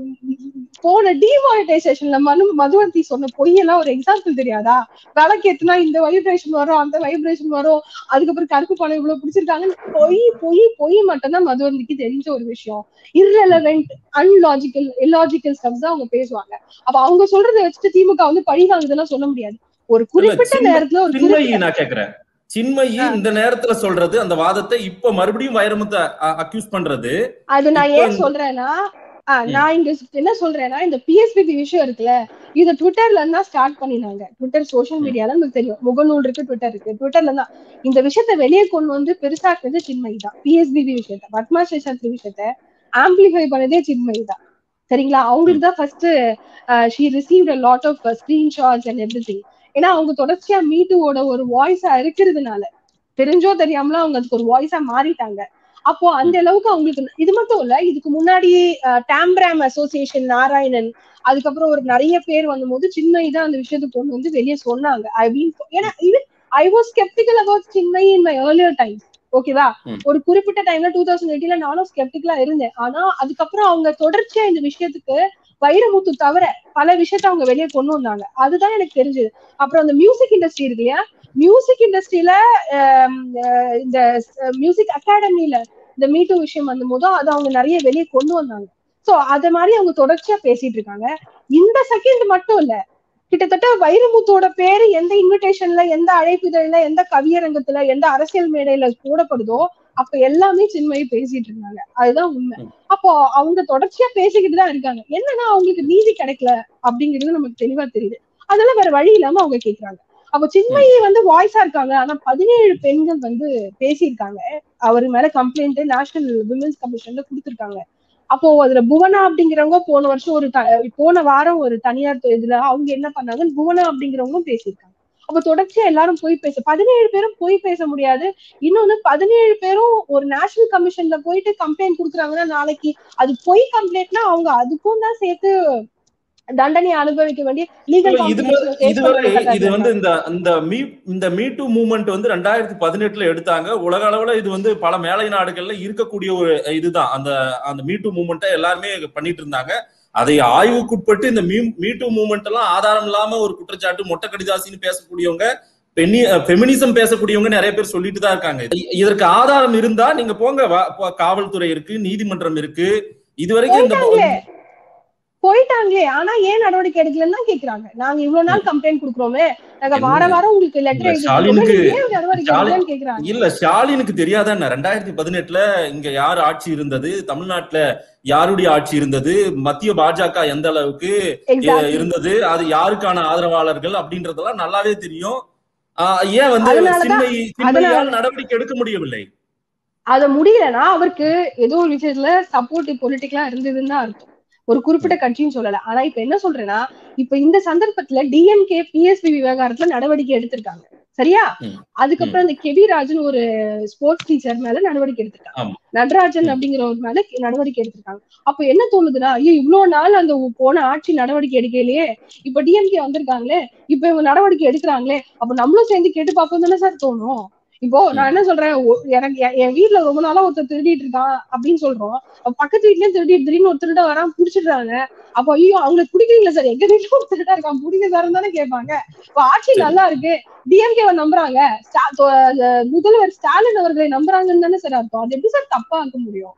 போன டிமானிட்டைசேஷன்ல மனு மதுவந்தி சொன்ன பொய்யெல்லாம் ஒரு எக்ஸாம்பிள் தெரியாதா விளக்கேத்துனா இந்த வைப்ரேஷன் வரும் அந்த வைப்ரேஷன் வரும் அதுக்கப்புறம் கருப்பு பணம் இவ்வளவு பிடிச்சிருக்காங்கன்னு பொய் பொய் பொய் மட்டும்தான் மதுவந்திக்கு தெரிஞ்ச ஒரு விஷயம் irrelevant அன்லாஜிக்கல் illogical ஸ்டப்ஸ் தான் அவங்க பேசுவாங்க அப்ப அவங்க சொல்றதை வச்சுட்டு திமுக வந்து பழி வாங்குதெல்லாம் சொல்ல முடியாது ஒரு குறிப்பிட்ட சின்ன- நேரத்துல ஒரு சின்மயி குறிப்பிட்ட- நான் கேக்குறேன் சின்மயி ஆ. இந்த நேரத்துல சொல்றது அந்த வாதத்தை இப்ப மறுபடியும் வைரமுத்த அக்யூஸ் பண்றது அது நான் இப்ப ஏன் இந்த- சொல்றேன்னா ஆ, நான் இங்க என்ன சொல்றேன்னா இந்த பிஎஸ்பிபி விஷயம் இருக்குல்ல இது ட்விட்டர்ல இருந்தா ஸ்டார்ட் பண்ணினாங்க ட்விட்டர் சோஷியல் மீடியால நமக்கு தெரியும் முகநூல் இருக்கு ட்விட்டர் இருக்கு ட்விட்டர்ல தான் இந்த விஷயத்த வெளியே கொண்டு வந்து பெருசாக்குறது சின்மயி தான் பிஎஸ்பிபி விஷயத்த பத்மா சேஷாத்ரி விஷயத்த ஆம்பிளிஃபை பண்ணதே சின்மயி தான் சரிங்களா அவங்களுக்கு தான் first she receive a lot of screenshots and every ஏன்னா அவங்க தொடர்ச்சியா மீட்டுவோட ஒரு வாய்ஸா இருக்கிறதுனால தெரிஞ்சோ தெரியாமலோ அவங்க அதுக்கு ஒரு வாய்ஸா மாறிட்டாங்க அப்போ அந்த அளவுக்கு அவங்களுக்கு இது மட்டும் இல்ல இதுக்கு முன்னாடி டாம்பிராம் அசோசியேஷன் நாராயணன் அதுக்கப்புறம் ஒரு நிறைய பேர் வந்தபோது சின்மயி தான் அந்த விஷயத்தை கொண்டு வந்து வெளியே சொன்னாங்க ஐ மீன் ஏன்னா இது I was skeptical about Chinmayi in my earlier times ஓகேவா ம். ஒரு குறிப்பிட்ட டைம்ல டூ தௌசண்ட் எயிட்டில நானும் ஸ்கெப்டிக்கலா இருந்தேன் ஆனா அதுக்கப்புறம் அவங்க தொடர்ச்சியா இந்த விஷயத்துக்கு வைரமுத்து தவிர பல விஷயத்த அவங்க வெளியே கொண்டு வந்தாங்க அதுதான் எனக்கு தெரிஞ்சது அப்புறம் அந்த மியூசிக் இண்டஸ்ட்ரி இருக்கு இல்லையா மியூசிக் இண்டஸ்ட்ரியில இந்த மியூசிக் அகாடமில இந்த மீட்டு விஷயம் வந்த போதும் அதை அவங்க நிறைய வெளியே கொண்டு வந்தாங்க சோ அத மாதிரி அவங்க தொடர்ச்சியா பேசிட்டு இருக்காங்க இந்த செகண்ட் மட்டும் இல்ல கிட்டத்தட்ட வைரமுத்தோட பேரு எந்த இன்விடேஷன்ல எந்த அழைப்பிதழ்ல எந்த கவியரங்கத்துல எந்த அரசியல் மேடையில போடப்படுதோ அப்ப எல்லாமே சின்மயி பேசிட்டு இருந்தாங்க அதுதான் உண்மை அப்போ அவங்க தொடர்ச்சியா பேசிக்கிட்டு தான் இருக்காங்க என்னன்னா அவங்களுக்கு நீதி கிடைக்கல அப்படிங்கிறது நமக்கு தெளிவா தெரியுது அதெல்லாம் வேற வழி இல்லாம அவங்க கேக்குறாங்க அப்ப சின்மயி வந்து வாய்ஸா இருக்காங்க ஆனா பதினேழு பெண்கள் வந்து பேசியிருக்காங்க அவர் மேல கம்ப்ளைண்ட் நேஷனல் விமென்ஸ் கமிஷன்ல கொடுத்திருக்காங்க அப்போ அதுல புவனா அப்படிங்கிறவங்க போன வருஷம் ஒரு போன வாரம் ஒரு தனியார் இதுல அவங்க என்ன பண்ணாங்கன்னு புவனா அப்படிங்கிறவங்க பேசியிருக்காங்க அப்ப தொடர்ச்சியா எல்லாரும் போய் பேச பதினேழு பேரும் போய் பேச முடியாது இன்னொன்னு பதினேழு பேரும் ஒரு நேஷனல் கமிஷன்ல போயிட்டு கம்ப்ளைண்ட் கொடுக்குறாங்கன்னா நாளைக்கு அது பொய் கம்ப்ளைண்ட்னா அவங்க அதுக்கும் தான் சேர்த்து தண்டனை அனுபவிக்க வேண்டிய லீகல் இதுவரை இது வந்து இந்த இந்த மீ இந்த மீ டூ மூவ்மெண்ட் வந்து ரெண்டாயிரத்தி பதினெட்டுல எடுத்தாங்க உலக அளவுல இது வந்து பல மேலை நாடுகள்ல இருக்கக்கூடிய ஒரு இதுதான் அந்த அந்த மீ டூ மூவ்மெண்ட்டை எல்லாருமே பண்ணிட்டு இருந்தாங்க அதை ஆய்வுக்குட்பட்டு இந்த மீ மீ டூ மூவ்மெண்ட் எல்லாம் ஆதாரம் இல்லாம ஒரு குற்றச்சாட்டு மொட்டை கடிதாசின்னு பேசக்கூடியவங்க பெண்ணி பெமினிசம் பேசக்கூடியவங்க நிறைய பேர் சொல்லிட்டு தான் இருக்காங்க இதற்கு ஆதாரம் இருந்தா நீங்க போங்க காவல்துறை இருக்கு நீதிமன்றம் இருக்கு இதுவரைக்கும் இந்த போயிட்டாங்களே ஆனா ஏன் நடவடிக்கை எடுக்கலன்னு தான் கேக்குறாங்க நாங்க இவ்வளவு நாள் கம்ப்ளைண்ட் குடுக்குறோமே நாங்க வார வாரம் உங்களுக்கு லெட்டர் ஸ்டாலினுக்கு கேக்குறாங்க இல்ல ஸ்டாலினுக்கு தெரியாதா ரெண்டாயிரத்தி பதினெட்டுல இங்க யார் ஆட்சி இருந்தது தமிழ்நாட்டுல யாருடைய ஆட்சி இருந்தது மத்திய பாஜக எந்த அளவுக்கு இருந்தது அது யாருக்கான ஆதரவாளர்கள் அப்படின்றதெல்லாம் நல்லாவே தெரியும் ஏன் வந்து சின்மை சின்மையால் நடவடிக்கை எடுக்க முடியவில்லை அத முடியலன்னா அவருக்கு ஏதோ ஒரு விஷயத்துல சப்போர்ட்டிவ் பொலிட்டிக்கலா இருந்ததுன்னு தான் அர்த்தம் ஒரு குறிப்பிட்ட கட்சின்னு சொல்லல ஆனா இப்ப என்ன சொல்றேன்னா இப்ப இந்த சந்தர்ப்பத்துல டிஎம்கே பிஎஸ்பி விவகாரத்துல நடவடிக்கை எடுத்திருக்காங்க சரியா அதுக்கப்புறம் இந்த கெவிராஜன் ஒரு ஸ்போர்ட்ஸ் டீச்சர் மேல நடவடிக்கை எடுத்திருக்காங்க நடராஜன் அப்படிங்கிற ஒரு மேல நடவடிக்கை எடுத்திருக்காங்க அப்ப என்ன தோணுதுன்னா ஐயோ இவ்வளவு நாள் அந்த போன ஆட்சி நடவடிக்கை எடுக்கலையே இப்ப டிஎம்கே வந்திருக்காங்களே இப்ப இவங்க நடவடிக்கை எடுக்கிறாங்களே அப்ப நம்மளும் சேர்ந்து கேட்டு பார்ப்போம் தானே சார் தோணும் இப்போ நான் என்ன சொல்றேன் எனக்கு என் வீட்டுல ரொம்ப நாளா ஒருத்தர் திருடிட்டு இருக்கான் அப்படின்னு சொல்றோம் பக்கத்து வீட்லயும் திருடி திடீர்னு ஒரு திருட வரான் புடிச்சிடுறாங்க அப்ப ஐயோ அவங்களுக்கு பிடிக்கல சார் எங்க வீட்டுல ஒரு திருடா இருக்கான் பிடிக்க சார் தானே கேட்பாங்க இப்ப ஆட்சி நல்லா இருக்கு டிஎம்கே நம்புறாங்க முதல்வர் ஸ்டாலின் அவர்களை நம்புறாங்கன்னு தானே சார் அர்த்தம் அது எப்படி சார் தப்பா இருக்க முடியும்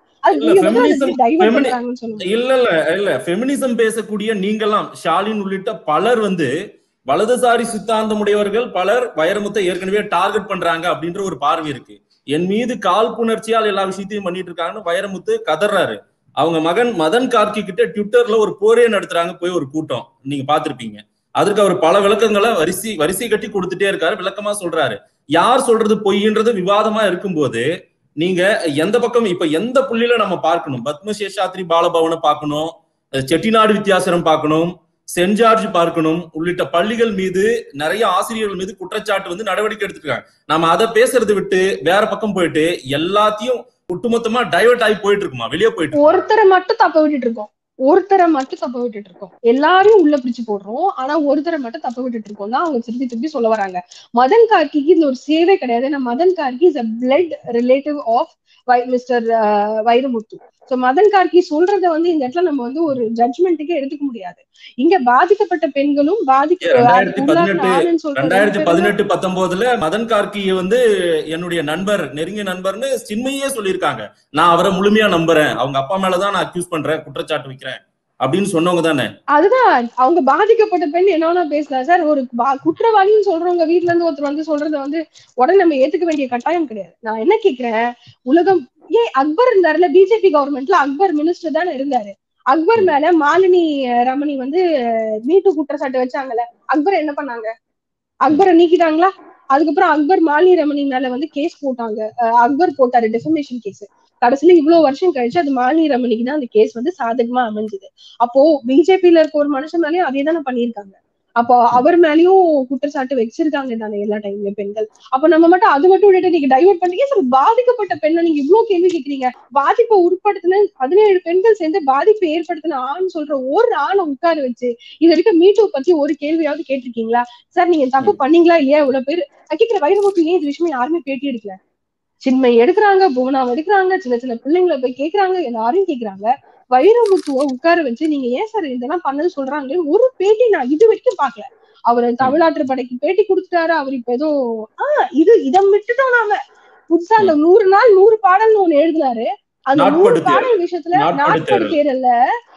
இல்ல இல்ல இல்ல பெமினிசம் பேசக்கூடிய நீங்கெல்லாம் ஸ்டாலின் உள்ளிட்ட பலர் வந்து வலதுசாரி சித்தாந்தம் உடையவர்கள் பலர் வைரமுத்தை ஏற்கனவே டார்கெட் பண்றாங்க அப்படின்ற ஒரு பார்வை இருக்கு என் மீது காழ்ப்புணர்ச்சியால் எல்லா விஷயத்தையும் பண்ணிட்டு இருக்காங்கன்னு வைரமுத்து கதறாரு அவங்க மகன் மதன் கார்கி கிட்ட ட்விட்டர்ல ஒரு போரே நடத்துறாங்க போய் ஒரு கூட்டம் நீங்க பாத்திருப்பீங்க அதற்கு அவர் பல விளக்கங்களை வரிசை வரிசை கட்டி கொடுத்துட்டே இருக்காரு விளக்கமா சொல்றாரு யார் சொல்றது பொய்ன்றது விவாதமா இருக்கும்போது நீங்க எந்த பக்கம் இப்ப எந்த புள்ளியில நம்ம பார்க்கணும் பத்மசேஷாத்ரி பாலபவனை பார்க்கணும் செட்டிநாடு வித்தியாசரம் பார்க்கணும் சென்ட் ஜார்ஜ் பார்க்கணும் உள்ளிட்ட பள்ளிகள் மீது நிறைய ஆசிரியர்கள் மீது குற்றச்சாட்டு வந்து நடவடிக்கை எடுத்துருக்காங்க நம்ம அதை பேசுறது விட்டு வேற பக்கம் போயிட்டு எல்லாத்தையும் ஒட்டுமொத்தமா டைவர்ட் ஆகி போயிட்டு இருக்குமா வெளியே போயிட்டு ஒருத்தரை மட்டும் தப்ப விட்டுட்டு இருக்கோம் ஒருத்தரை மட்டும் தப்ப விட்டுட்டு இருக்கோம் எல்லாரையும் உள்ள பிடிச்சு போடுறோம் ஆனா ஒருத்தரை மட்டும் தப்ப விட்டுட்டு இருக்கோம் தான் அவங்க திருப்பி திருப்பி சொல்ல வராங்க மதன் கார்கிக்கு இதுல ஒரு சேவை கிடையாது ஏன்னா Madan Karky is a blood relative of mister Vairamuthu so Madan Karky சொல்றத வந்து இந்த இடத்துல நம்ம வந்து ஒரு ஜட்மெண்ட்டுக்கே எடுத்துக்க முடியாது இங்க பாதிக்கப்பட்ட பெண்களும் ரெண்டாயிரத்தி பதினெட்டு பத்தொன்பதுல மதன் கார்கிய வந்து என்னுடைய நண்பர் நெருங்கிய நண்பர்னு சின்மையே சொல்லியிருக்காங்க நான் அவரை முழுமையா நம்புறேன் அவங்க அப்பா மேலதான் நான் அக்யூஸ் பண்றேன் குற்றச்சாட்டு வைக்கிறேன் அப்படின்னு சொன்னவங்க தானே அதுதான் அவங்க பாதிக்கப்பட்ட பெண் என்னன்னா பேசலாம் சார் ஒரு குற்றவாளின்னு சொல்றவங்க வீட்டுல இருந்து ஒருத்தர் வந்து சொல்றத வந்து உடனே நம்ம ஏத்துக்க வேண்டிய கட்டாயம் கிடையாது நான் என்ன கேக்குறேன் உலகம் ஏன் அக்பர் இருந்தாருல பிஜேபி கவர்மெண்ட்ல அக்பர் மினிஸ்டர் தானே இருந்தாரு அக்பர் மேல மாலினி ரமணி வந்து மீட்டு குற்றச்சாட்டு வச்சாங்கல்ல அக்பர் என்ன பண்ணாங்க அக்பரை நீக்கிட்டாங்களா அதுக்கப்புறம் அக்பர் மாலினி ரமணி மேல வந்து கேஸ் போட்டாங்க அக்பர் போட்டாரு டெஃபமேஷன் கேஸ் கடைசியில இவ்வளவு வருஷம் கழிச்சு அது மாலினி ரமணிக்கு தான் அந்த கேஸ் வந்து சாதகமா அமைஞ்சது அப்போ பிஜேபியில இருக்க ஒரு மனுஷன் மேலயும் அதே தானே பண்ணியிருக்காங்க அப்போ அவர் மேலயும் குற்றச்சாட்டு வச்சிருக்காங்க தானே எல்லா டைம்ல பெண்கள் அப்ப நம்ம மட்டும் அது மட்டும் விட்டுட்டு நீங்க டைவர்ட் பண்ணீங்க சார் பாதிக்கப்பட்ட பெண்ணை நீங்க இவ்வளவு கேள்வி கேக்குறீங்க பாதிப்பை உட்படுத்தின பதினேழு பெண்கள் சேர்ந்து பாதிப்பை ஏற்படுத்தின ஆண் சொல்ற ஒரு ஆணை உட்கார வச்சு இது வரைக்கும் மீட்டூ பத்தி ஒரு கேள்வியாவது கேட்டிருக்கீங்களா சார் நீங்க தப்பு பண்ணீங்களா இல்லையா இவ்வளவு பேர் கேட்கிற வைரமுத்து ஏன் இது விஷயமே யாருமே பேட்டி எடுக்கல சின்மை எடுக்கிறாங்க புவனாவை எடுக்கிறாங்க சின்ன சின்ன பிள்ளைங்களை போய் கேக்குறாங்க எல்லாரும் கேக்குறாங்க வைரமுத்துவ உட்கார வச்சு நீங்க ஏன் சார் இதெல்லாம் பண்ணது சொல்றாங்க ஒரு பேட்டி நான் இது வரைக்கும் பாக்கல அவர் தமிழ்நாட்டு படைக்கு பேட்டி கொடுத்துட்டாரு அவர் இப்ப ஏதோ ஆஹ் இது இதை விட்டுட்டோம் நாம புதுசா அந்த நூறு நாள் நூறு பாடல்னு ஒண்ணு எழுதினாரு அந்த நூறு பாடல் விஷயத்துல நாட்படு தேரல்ல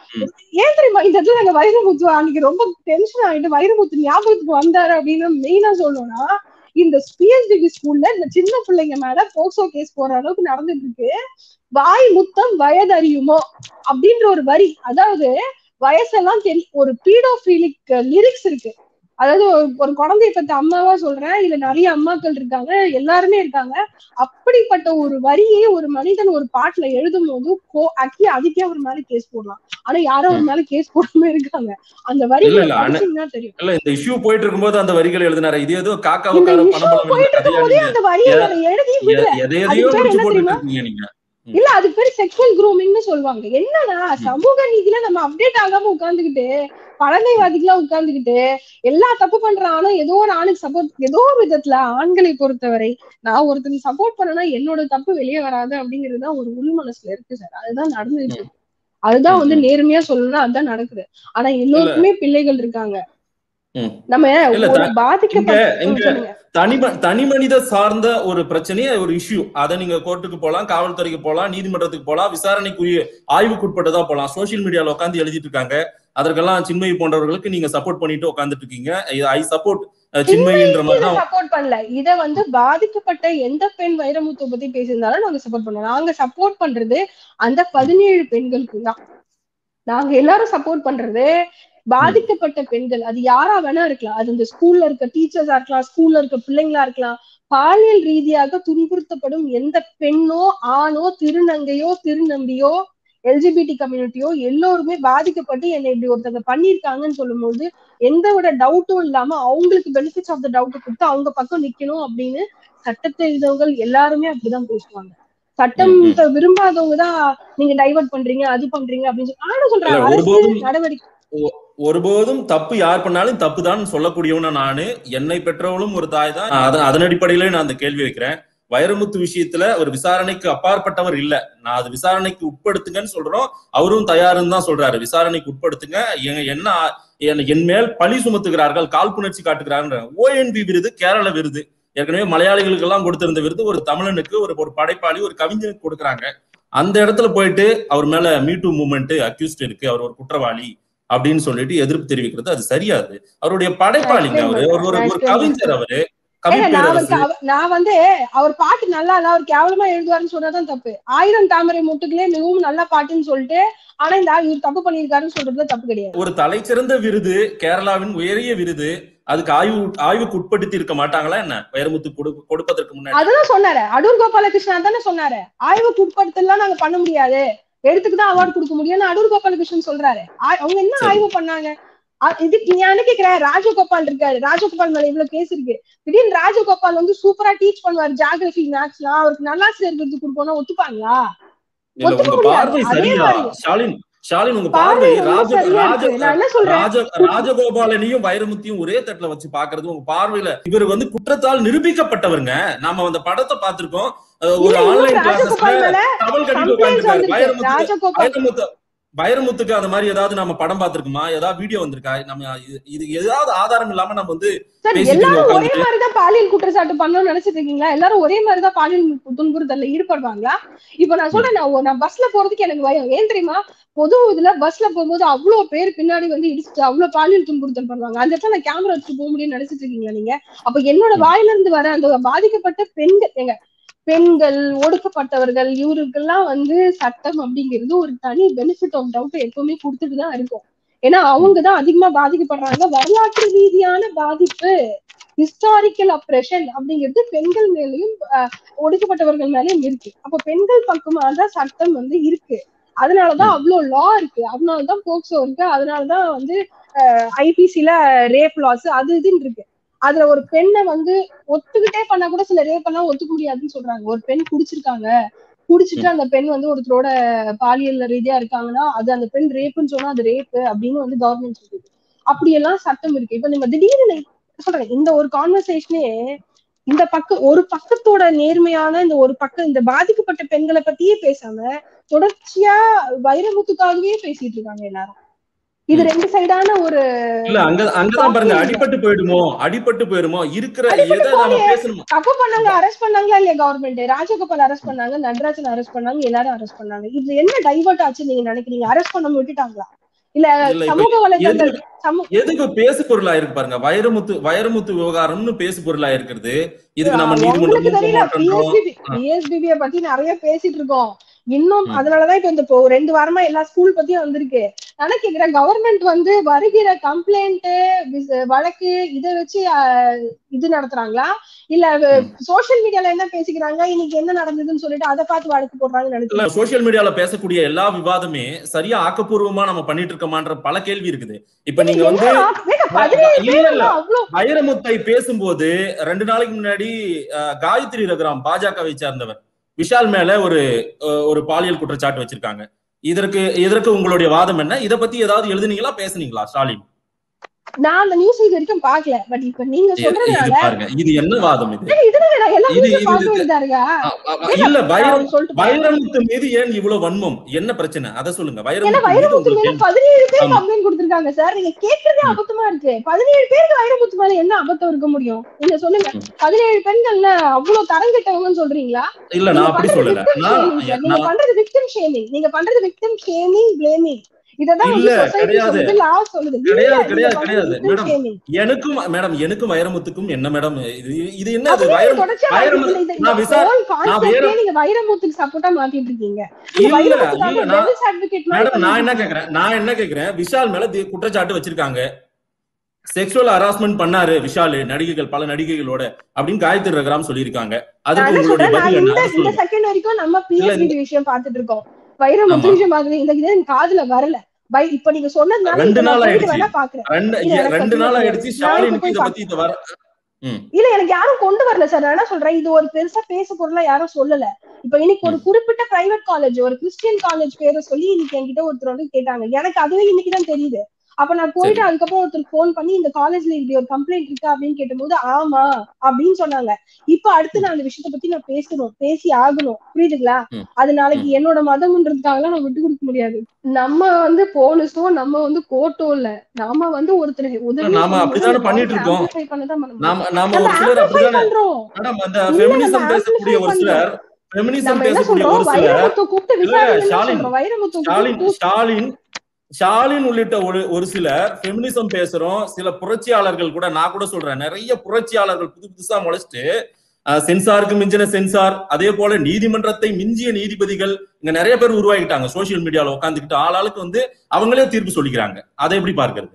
ஏன் தெரியுமா இந்த இடத்துல நாங்க வைரமுத்து அன்னைக்கு ரொம்ப டென்ஷன் ஆயிட்டு வைரமுத்து ஞாபகத்துக்கு வந்தாரு அப்படின்னு மெயினா சொல்லணும்னா இந்த பிஎஸ்டிபி ஸ்கூல்ல இந்த சின்ன பிள்ளைங்க மேல போக்சோ கேஸ் போற அளவுக்கு நடந்துட்டு இருக்கு வாய் முத்தம் வயதறியுமோ அப்படின்ற ஒரு வரி அதாவது வயசெல்லாம் தெரி ஒரு பீடோஃபீலிக் லிரிக்ஸ் இருக்கு அதாவது ஒரு- ஒரு குழந்தைய பத்த அம்மாவா சொல்றேன் இதுல நிறைய அம்மாக்கள் இருக்காங்க எல்லாருமே இருக்காங்க அப்படிப்பட்ட ஒரு வரியை ஒரு மனிதன் ஒரு பாட்டுல எழுதும் போது ஆக்சுவலி அதுக்கே ஒரு மேல கேஸ் போடலாம் ஆனா யாரோ ஒரு மேல கேஸ் போடாம இருக்காங்க அந்த இல்ல, வரிகளை இல்ல, அண்ணா- படிச்சீங்கன்னா தெரியும் இல்ல இந்த இஷ்யூ போயிட்டு இருக்கும்போது அந்த வரிகள் எழுதினாரு இது ஏதோ இந்த காக்காவுக்கார issue பணம் போயிட்டு இருக்கும்போதே அந்த வரியை அதை எழுதி விடல எதை அது எதையோ பேர் முடிச்சு என்ன போட்டுட்டு தெரியுமா? இருக்கீங்க நீங்க இல்ல அது பேர் செக்ஷுவல் குரூமிங்னு சொல்லுவாங்க என்னன்னா சமூக நீதியில நம்ம அப்டேட் ஆகாம உட்கார்ந்துகிட்டு பழமைவாதிகளா உட்கார்ந்துகிட்டு எல்லா தப்பு பண்ற ஆணும் ஏதோ ஒரு ஆணுக்கு சப்போர்ட் ஏதோ ஒரு விதத்துல ஆண்களை பொறுத்தவரை நான் ஒருத்தனுக்கு சப்போர்ட் பண்ணனா என்னோட தப்பு வெளியே வராது அப்படிங்கிறது தான் ஒரு உள் மனசுல இருக்கு சார் அதுதான் நடந்துட்டு இருக்கு அதுதான் வந்து நேர்மையா சொல்லணும்னா அதுதான் நடக்குது ஆனா எல்லோருக்குமே பிள்ளைகள் இருக்காங்க ம். நம்ம இல்ல, ஒரு த- பாதிக்கப்பட்ட இங்க- இங்க- ம், சொல்லுங்க. தனி தனி மனித சார்ந்த ஒரு பிரச்சனையே ஒரு இஷ்யூ அதை நீங்க கோர்ட்டுக்கு போலாம் காவல்துறைக்கு போலாம் நீதிமன்றத்துக்கு போலாம் விசாரணைக்குரிய ஆய்வுக்குட்பட்டதா போலாம் சோசியல் மீடியால உட்காந்து எழுதிட்டு இருக்காங்க அதற்கெல்லாம் சின்மயி போன்றவர்களுக்கு நீங்க சப்போர்ட் பண்ணிட்டு உட்காந்துட்டு இருக்கீங்க ஐ சப்போர்ட் சின்மயின்ற மாதிரி தான் சப்போர்ட் பண்ணல இத வந்து பாதிக்கப்பட்ட எந்த பெண் வைரமுத்து பத்தி பேசியிருந்தாலும் நாங்க சப்போர்ட் பண்ணோம் நாங்க சப்போர்ட் பண்றது அந்த பதினேழு பெண்களுக்கு தான் நாங்க எல்லாரும் சப்போர்ட் பண்றது பாதிக்கப்பட்ட பெண்கள் அது யாரா வேணா இருக்கலாம் அது இந்த ஸ்கூல்ல இருக்க டீச்சர்ஸா இருக்கலாம் ஸ்கூல்ல இருக்க பிள்ளைங்களா இருக்கலாம் பாலியல் ரீதியாக துன்புறுத்தப்படும் எந்த பெண்ணோ ஆணோ திருநங்கையோ திருநம்பியோ எல்ஜிபிடி கம்யூனிட்டியோ எல்லோருமே பாதிக்கப்பட்டு என்னை இப்படி ஒருத்தங்க பண்ணிருக்காங்கன்னு சொல்லும்போது எந்த விட டவுட்டும் இல்லாம அவங்களுக்கு பெனிஃபிட்ஸ் ஆஃப் த டவுட் கொடுத்து அவங்க பக்கம் நிக்கணும் அப்படின்னு சட்டத்தை எழுதவங்க எல்லாருமே அப்படிதான் பேசுவாங்க சட்டம் ம், ம். இப்ப விரும்பாதவங்க தான் நீங்க டைவர்ட் பண்றீங்க அது பண்றீங்க அப்படின்னு சொல்லி ஆனா சொல்றேன் இல்ல, அரசு ஒருபோதும் நடவடிக்கை ஒருபோதும் தப்பு யார் பண்ணாலும் தப்பு தான் சொல்லக்கூடியவன நானு என்னை பெற்றவளும் ஒரு தாய் தான் அத- அதன் அடிப்படையில நான் அந்த கேள்வி வைக்கிறேன் வைரமுத்து விஷயத்துல ஒரு விசாரணைக்கு அப்பாற்பட்டவர் இல்ல நான் அது விசாரணைக்கு உட்படுத்துங்கன்னு சொல்றோம் அவரும் தயாருன்னு தான் சொல்றாரு விசாரணைக்கு உட்படுத்துங்க எ- என்ன ஆ- என் என் மேல் பழி சுமத்துகிறார்கள் காழ்ப்புணர்ச்சி காட்டுகிறார்கள் ஓஎன்பி விருது கேரள விருது ஏற்கனவே மலையாளிகளுக்கு எல்லாம் கொடுத்திருந்த விருது ஒரு தமிழனுக்கு ஒரு ஒரு படைப்பாளி ஒரு கவிஞனுக்கு கொடுக்குறாங்க அந்த இடத்துல போயிட்டு அவர் மேல மீட்டு மூமெண்ட் அக்யூஸ்ட் இருக்கு அவர் ஒரு குற்றவாளி அப்படின்னு சொல்லிட்டு எதிர்ப்பு தெரிவிக்கிறது அது சரியாது அவருடைய படைப்பாளிங்க அவரு ஒரு ஒரு ஒரு கவிஞர் அவரு கவி ஏங்க, நான் அவருக்கு பேரரசு அவ- நான் வந்து அவர் பாட்டு நல்லா இல்ல அவர் கேவலமா எழுதுவாருன்னு சொன்னதான் தப்பு ஆயிரம் தாமரை முட்டுகளே மிகவும் நல்ல பாட்டுன்னு சொல்லிட்டு ஆனா இந்த ஆள் இவர் தப்பு பண்ணியிருக்காருன்னு சொல்றதுல தப்பு கிடையாது ஒரு தலைச்சிறந்த விருது கேரளாவின் உயரிய விருது அதுக்கு ஆய்வு ஆய்வுக்கு உட்படுத்தி இருக்க மாட்டாங்களா என்ன வைரமுத்து கொடு கொடுப்பதற்கு முன்னாடி அதுதான் சொன்னாரு அடூர் கோபாலகிருஷ்ணன் தானே சொன்னாரு ஆய்வுக்கு உட்படுத்தலாம் நாங்க பண்ண முடியாது எடுத்துக்கு தான் அவார்டு கொடுக்க முடியும்னு அடூர் கோபாலகிருஷ்ணன் சொல்றாரு ஆ- அவங்க என்ன சரி. ஆய்வு பண்ணாங்க அ- இதுக்கு நான் கேக்குறேன் ராஜகோபால் இருக்காரு ராஜகோபால் மேல இவ்வளவு கேஸ் இருக்கு திடீர்னு ராஜகோபால் வந்து சூப்பரா டீச் பண்ணுவாரு ஜியாகிரபி மேத்ஸ்லாம் அவருக்கு நல்லாசிரியர் விருது கொடுப்போம்னா ஒத்துப்பாங்களா இல்ல ஒத்துக்க உங்க முடியாது. பார்வை அதே சரியா மாதிரி. ஸ்டாலின் ஸ்டாலின் உங்க பார்வை பார்வை ரொம்ப ராஜ சரியா ராஜ இருக்கு. நான் என்ன சொல்றேன் ராஜ ராஜகோபாலனையும் வைரமுத்தியும் ஒரே தட்டுல வச்சு பாக்குறது உங்க பார்வையில இவர் வந்து குற்றத்தால் நிரூபிக்கப்பட்டவருங்க நாம அந்த படத்தை பார்த்திருக்கோம் அஹ் ஒரு இல்ல, இன்னும் ஆன்லைன் கிளாஸஸ்ல ராஜகோபால் மேல டவல் கட்டிட்டு complaints உட்கார்ந்திருக்காரு வந்திருக்கு. வைரமுத்து ராஜகோபால் வைரமுத்து வைரமுத்துக்கு அந்த மாதிரி ஏதாவது நம்ம படம் பார்த்திருக்குமா ஏதாவது வீடியோ வந்திருக்கா நம்ம இது- இது ஏதாவது ஆதாரம் இல்லாம நம்ம வந்து சார் பேசிட்டு எல்லாரும் ஒரே உட்கார்ந்துட்டு- மாதிரிதான் பாலியல் குற்றச்சாட்டு பண்ணணும்னு நினைச்சிட்டு இருக்கீங்களா எல்லாரும் ஒரே மாதிரிதான் பாலியல் துன்புறுத்தல்ல ஈடுபடுவாங்களா இப்ப நான் சொல்றேன் நான் ஒ- நான் பஸ்ல போறதுக்கு எனக்கு பயம் ஏன் தெரியுமா பொது இதுல பஸ்ல போகும்போது அவ்வளவு பேர் பின்னாடி வந்து இடிச்சுட்டு அவ்வளவு பாலியல் துன்புறுத்தல் பண்ணுவாங்க அந்த இடத்துல நான் கேமரா வச்சுட்டு போக முடியும்னு நினைச்சிட்டு இருக்கீங்களா நீங்க அப்ப என்னோட வாயில இருந்து வர அந்த பாதிக்கப்பட்ட பெண்கள் எங்க பெண்கள் ஒடுக்கப்பட்டவர்கள் இவருக்கெல்லாம் வந்து சட்டம் அப்படிங்கிறது ஒரு தனி பெனிஃபிட் ஆஃப் டவுட் எப்பவுமே கொடுத்துட்டு தான் இருக்கும் ஏன்னா அவங்க தான் அதிகமா பாதிக்கப்படுறாங்க வரலாற்று ரீதியான பாதிப்பு ஹிஸ்டாரிக்கல் அப்ரெஷன் அப்படிங்கிறது பெண்கள் மேலயும் அஹ், ஒடுக்கப்பட்டவர்கள் மேலயும் இருக்கு அப்ப பெண்கள் பக்கமா தான் சட்டம் வந்து இருக்கு அதனாலதான் அவ்வளவு லா இருக்கு அதனாலதான் போக்சோ இருக்கு அதனாலதான் வந்து ஐபிசில ரேப் லாஸ் அது இதுன்னு இருக்கு அதுல ஒரு பெண்ணை வந்து ஒத்துக்கிட்டே பண்ணா கூட சில ரேப் எல்லாம் ஒத்துக்க முடியாதுன்னு சொல்றாங்க ஒரு பெண் குடிச்சிருக்காங்க குடிச்சிட்டு அந்த பெண் வந்து ஒருத்தரோட பாலியல் ரீதியா இருக்காங்கன்னா அது அந்த பெண் ரேப்புன்னு சொன்னா அது ரேப்பு அப்படின்னு வந்து கவர்மெண்ட் சொல்லுது அப்படியெல்லாம் சட்டம் இருக்கு இப்ப நம்ம திடீர்னு சொல்றேன் இந்த ஒரு கான்வர்சேஷனே இந்த பக்கம் ஒரு பக்கத்தோட நேர்மையான இந்த ஒரு பக்கம் இந்த பாதிக்கப்பட்ட பெண்களை பத்தியே பேசாம தொடர்ச்சியா வைரமுத்துக்காகவே பேசிட்டு இருக்காங்க எல்லாரும் இது ம். ரெண்டு சைடான ஒரு இல்ல அங்க அங்கதான் பாருங்க Copy. அடிபட்டு போயிடுமோ அடிபட்டு போயிடுமோ இருக்கிற அடிபட்டு எதை நாம போகலையே. பேசணுமோ தப்பு பண்ணாங்க அரெஸ்ட் பண்ணாங்களா இல்லையா கவர்மெண்ட் ராஜகோபால் அரெஸ்ட் பண்ணாங்க நடராஜன் அரெஸ்ட் பண்ணாங்க எல்லாரும் அரெஸ்ட் பண்ணாங்க இது என்ன டைவர்ட் ஆச்சு நீங்க நினைக்கிறீங்க அரெஸ்ட் பண்ணாம விட்டுட்டாங்களா இல்ல இல்ல இப்ப சமூக வலைதளங்கள் எதுக்கு சமூ- எதுக்கு பேசு பொருளா இருக்கு பாருங்க வைரமுத்து வைரமுத்து விவகாரம்னு பேசு பொருளா இருக்கிறது இதுக்கு நம்ம உங்களுக்கு நீதிமன்றம் தெரியல போக மாட்டோம் பிஎஸ்பிபி பிஎஸ்பிபிய பத்தி நிறைய பேசிட்டு இருக்கோம் இன்னும் ம். அதனாலதான் இப்ப இந்த இப்போ ரெண்டு வாரமா எல்லா ஸ்கூல் பத்தியும் வந்திருக்கு ஆனா கேக்குறேன் கவர்மெண்ட் வந்து வருகிற கம்ப்ளைண்ட் வழக்கு இதை வச்சு அஹ், இது நடத்துறாங்களா இல்ல ம். சோசியல் மீடியால என்ன பேசிக்கிறாங்க இன்னைக்கு என்ன நடந்ததுன்னு சொல்லிட்டு அதை பார்த்து வழக்கு போடுறாங்கன்னு இல்ல நினைக்கிறேன் சோசியல் மீடியால பேசக்கூடிய எல்லா விவாதமே சரியா ஆக்கப்பூர்வமா நம்ம பண்ணிட்டு இருக்கோமான்ற பல கேள்வி இருக்குது இப்ப நீங்க வந்து பதினேழு இல்ல இல்ல பேர் அவ்வளவு வைரமுத்தை பேசும்போது ரெண்டு நாளைக்கு முன்னாடி அஹ், காயத்ரி ரகுராம் பாஜகவை சேர்ந்தவர் விஷால் மேல ஒரு அஹ், ஒரு பாலியல் குற்றச்சாட்டு வச்சிருக்காங்க இதற்கு இதற்கு உங்களுடைய வாதம் என்ன இத பத்தி ஏதாவது எழுதுனீங்களா பேசுனீங்களா ஸ்டாலின் நான் அந்த நியூஸ் இது வரைக்கும் பாக்கல பட் இப்ப நீங்க இது இது சொல்றதுனால பாருங்க இது என்ன வாதம் இது இதுல நான் எல்லா இது- நியூஸும் இது- பார்க்க இது- வேண்டியதா இருக்கா அ- அ- இல்ல வைரம் நான் சொல்லிட்டு போறேன். வைரமுத்து மீது ஏன் இவ்வளவு வன்மம் என்ன பிரச்சனை அத சொல்லுங்க ஏன்னா வைரமுத்து மீது வைரமுத்து உங்களுக்கு மேல ஏன் பதினேழு பேர் ஆமா. கம்ப்ளைண்ட் கொடுத்திருக்காங்க சார் நீங்க கேக்குறதே ம். அபத்தமா இருக்கு பதினேழு பேருக்கு வைரமுத்து மேல என்ன அபத்தம் இருக்க முடியும் நீங்க சொல்லுங்க ம். பதினேழு பெண்கள்ல அவ்வளவு தரங்கெட்டவங்கன்னு சொல்றீங்களா இல்ல நீங்க நான் அப்படி பண்றது சொல்லல victim நான் shaming sir. நீங்க நான் பண்றது விக்டிம் ஷேமிங் நீங்க பண்றது விக்டிம் ஷேமிங் பிளேமிங் இததான் வந்து இல்ல, சொசைட்டி கிடையாது. சொல்லுது லா சொல்லுது கிடையாது, இல்ல, நீங்க கிடையாது, பண்றது கிடையாது. victim madam, shaming. எனக்கும் மேடம் எனக்கும் வைரமுத்துக்கும் என்ன மேடம் இது இது என்ன இது அப்படியே வைரம் தொடர்ச்சியா வைரம் இல்ல, இந்த- இந்த நான் விசார- whole நான் concept வேற- ஏ நீங்க வைரமுத்துக்கு சப்போர்ட்டா மாத்திட்டு இருக்கீங்க நீங்க இல்ல வைரமுத்துக்காக இல்ல நான் devil's advocate மாதிரி மேடம் நான் என்ன பண்ணிட்டு கேக்குறேன் நான் என்ன கேக்குறேன் விஷால் மேல தி- குற்றச்சாட்டு வச்சிருக்காங்க செக்ஷுவல் ஹராஸ்மெண்ட் பண்ணாரு விஷால் நடிகைகள் பல நடிகைகளோட அப்படின்னு காயத்ரி ரகுராம் சொல்லியிருக்காங்க நான் அதுக்கு என்ன உங்களுடைய சொல்றேன் நான் பதில் என்ன இந்த அதை இந்த சொல்லுங்க செகண்ட் வரைக்கும் நம்ம இல்ல, பிஎஸ்பி விஷயம் பார்த்துட்டு இருக்கோம் வைரமுத்து ஆமா. விஷயம் பாக்குறது இந்த இது எனக்கு காதுல வரல பை இப்ப நீங்க சொன்னதுனால ரெண்டு இப்ப நான் நாள் போயிட்டு ஆயிடுச்சு. வேணா பாக்குறேன் ரெண்டு இல்ல, எனக்கு ரெண்டு சத்தியமா நாள் தெரியாது. ஆயிடுச்சு நான் இப்ப ஸ்டாலினுக்கு போய் இத பத்தி இத வர ம் இல்ல எனக்கு யாரும் கொண்டு வரல சார் நான் என்ன சொல்றேன் இது ஒரு பெருசா பேச பொருளா யாரும் சொல்லல இப்ப இன்னைக்கு ஒரு ம். குறிப்பிட்ட பிரைவேட் காலேஜ் ஒரு கிறிஸ்டியன் காலேஜ் பேரை சொல்லி இன்னைக்கு என்கிட்ட ஒருத்தர் வந்து கேட்டாங்க எனக்கு அதுவே இன்னைக்கு தான் தெரியுது அப்ப நான் போயிட்டு அதுக்கப்புறம் ஒருத்தர் ஃபோன் பண்ணி இந்த காலேஜ்ல இப்படி ஒரு கம்ப்ளைண்ட் இருக்கா அப்படின்னு கேட்டபோது ஆமா அப்படின்னு சொன்னாங்க இப்ப அடுத்து நான் அந்த விஷயத்த பத்தி நான் பேசணும் பேசி ஆகணும் புரியுதுங்களா ம். அது நாளைக்கு என்னோட மதம்ன்றதுக்காக நான் விட்டு கொடுக்க முடியாது நம்ம வந்து போலீஸோ நம்ம வந்து கோர்ட்டோ இல்ல நாம வந்து ஒருத்தர் உதவி நாம அப்படித்தானே பண்ணிட்டு இருக்கோம். amplify பண்ணதான் பண்ண முடியும். நாம நாம நம்ம ஒரு சிலர் amplify அப்படிதானே பண்றோம் மேடம் அந்த இல்ல, ஃபெமினிசம் நம்ம பேசக்கூடிய ஒரு amplify சிலர் ஃபெமினிசம் நம்ம என்ன பேசக்கூடிய சொல்றோம் ஒரு சிலர் வைரமுத்து கூப்பிட்டு இல்ல, விசாரிங்க ஸ்டாலின், சொல்றோம் வைரமுத்து ஸ்டாலின் கூப்பிட்டு ஸ்டாலின் ஸ்டாலின் உள்ளிட்ட ஒரு ஒரு சிலர் ஃபெமினிசம் பேசுறோம் சில புரட்சியாளர்கள் கூட நான் கூட சொல்றேன் நிறைய புரட்சியாளர்கள் புது புதுசா முளைச்சிட்டு அஹ், சென்சாருக்கு மிஞ்சின சென்சார் அதே போல நீதிமன்றத்தை மிஞ்சிய நீதிபதிகள் இங்க நிறைய பேர் உருவாகிட்டாங்க சோசியல் மீடியால உட்காந்துக்கிட்டு ஆளாளுக்கு வந்து அவங்களே தீர்ப்பு சொல்லிக்கிறாங்க அதை எப்படி பார்க்கிறது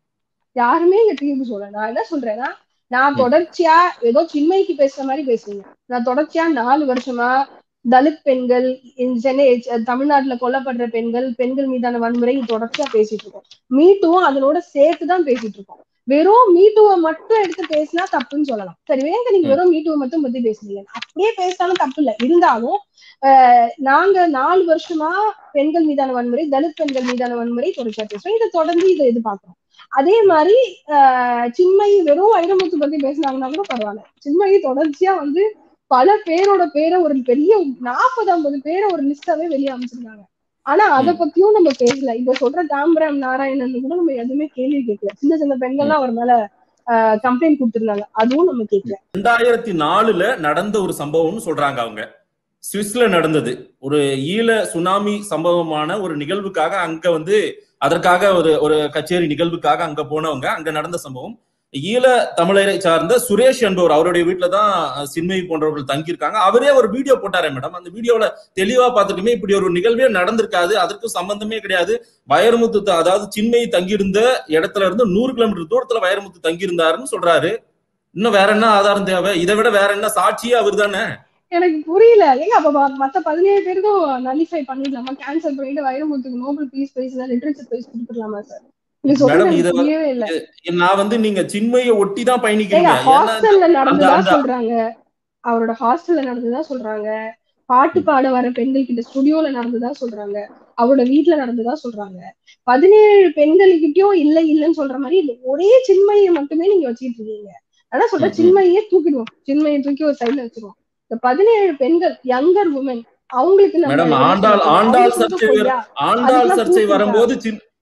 யாருமே இங்க தீர்ப்பு சொல்ல நான் என்ன சொல்றேன்னா நான் ம். தொடர்ச்சியா ஏதோ சின்மைக்கு பேசுற மாதிரி பேசுறீங்க நான் தொடர்ச்சியா நாலு வருஷமா தலித் பெண்கள் இந்த சென்னை அஹ் தமிழ்நாட்டுல கொல்லப்படுற பெண்கள் பெண்கள் மீதான வன்முறை இது தொடர்ச்சியா பேசிட்டு இருக்கோம் மீட்டுவும் அதனோட சேர்த்து தான் பேசிட்டு இருக்கோம் வெறும் மீட்டுவை மட்டும் எடுத்து பேசினா தப்புன்னு சொல்லலாம் சரி வேங்க நீங்க ம். வெறும் மீட்டுவை மட்டும் பத்தி பேசுறீங்க அப்படியே பேசினாலும் தப்பு இல்லை இருந்தாலும் அஹ், நாங்க நாலு வருஷமா பெண்கள் மீதான வன்முறை தலித் பெண்கள் மீதான வன்முறை தொடர்ச்சியா பேசுறோம் இதை தொடர்ந்து இதை எதிர்பார்க்கிறோம் அதே மாதிரி ஆஹ் சின்மயி வெறும் வைரமுத்து பத்தி பேசினாங்கன்னா கூட பரவாயில்ல சின்மயி தொடர்ச்சியா வந்து பல பேரோட பேரை ஒரு பெரிய நாற்பது ஐம்பது பேரை ஒரு லிஸ்டாவே வெளியே அமைச்சிருக்காங்க ஆனா அத ம். பத்தியும் நம்ம பேசல இப்ப சொல்ற தாம்பரம் நாராயணன் கூட நம்ம எதுவுமே கேள்வி கேட்கல சின்ன சின்ன பெண்கள்லாம் அவர் மேல கம்ப்ளைண்ட் கொடுத்திருந்தாங்க அதுவும் நம்ம கேட்கல ரெண்டாயிரத்தி நாலுல நடந்த ஒரு சம்பவம்னு சொல்றாங்க அவங்க சுவிஸ்ல நடந்தது ஒரு ஈழ சுனாமி சம்பவமான ஒரு நிகழ்வுக்காக அங்க வந்து அதற்காக ஒரு ஒரு கச்சேரி நிகழ்வுக்காக அங்க போனவங்க அங்க நடந்த சம்பவம் ஈழ தமிழரை சார்ந்த சுரேஷ் என்பவர் அவருடைய வீட்டுல தான் சின்மயி போன்றவர்கள் தங்கியிருக்காங்க அவரே ஒரு வீடியோ போட்டாரே மேடம் அந்த வீடியோல தெளிவா பார்த்துட்டுமே இப்படி ஒரு நிகழ்வே நடந்திருக்காது அதற்கு சம்பந்தமே கிடையாது வைரமுத்து த- அதாவது சின்மயி தங்கியிருந்த இடத்துல இருந்து நூறு கிலோமீட்டர் தூரத்துல வைரமுத்து தங்கியிருந்தாருன்னு சொல்றாரு இன்னும் வேற என்ன ஆதாரம் தேவை இதை விட வேற என்ன சாட்சியே அவர் தானே எனக்கு புரியல ஏங்க அப்ப ம- மத்த பதினேழு பேருக்கும் நலிஃபை பண்ணிடலாமா கேன்சல் பண்ணிட்டு வைரமுத்துக்கு Nobel peace prize literature prize கொடுத்துடலாமா சார் நீங்க சொல்றது மேடம், எனக்கு இத- புரியவே இல்ல நான் வந்து நீங்க சின்மையை ஒட்டி தான் ஏங்க பயணிக்கிறீங்க ஏன்னா ஹாஸ்டல்ல நடந்ததா அந்த- சொல்றாங்க அவரோட ஹாஸ்டல்ல நடந்ததா சொல்றாங்க பாட்டு பாட வர பெண்கள் கிட்ட ஸ்டுடியோல நடந்ததா சொல்றாங்க அவரோட வீட்ல நடந்ததா சொல்றாங்க பதினேழு பெண்கள்கிட்டயும் இல்ல இல்லன்னு சொல்ற மாதிரி இந்த ஒரே சின்மையை மட்டுமே நீங்க வச்சுக்கிட்டு இருக்கீங்க அதான் சொல்றேன் ம், ம். சின்மையே தூக்கிடுவோம் சின்மையை தூக்கி ஒரு சைடுல வச்சிருவோம் இந்த பதினேழு பெண்கள் யங்கர் உமன் அவங்களுக்கு நம்ம மேடம், என்ன ஆண்டாள் சொல்றது? ஆண்டாள் அவங்க சொல்றது சர்ச்சை பொய்யா? ஆண்டாள் அதுக்கெல்லாம் சர்ச்சை proof வரும்போது சின்-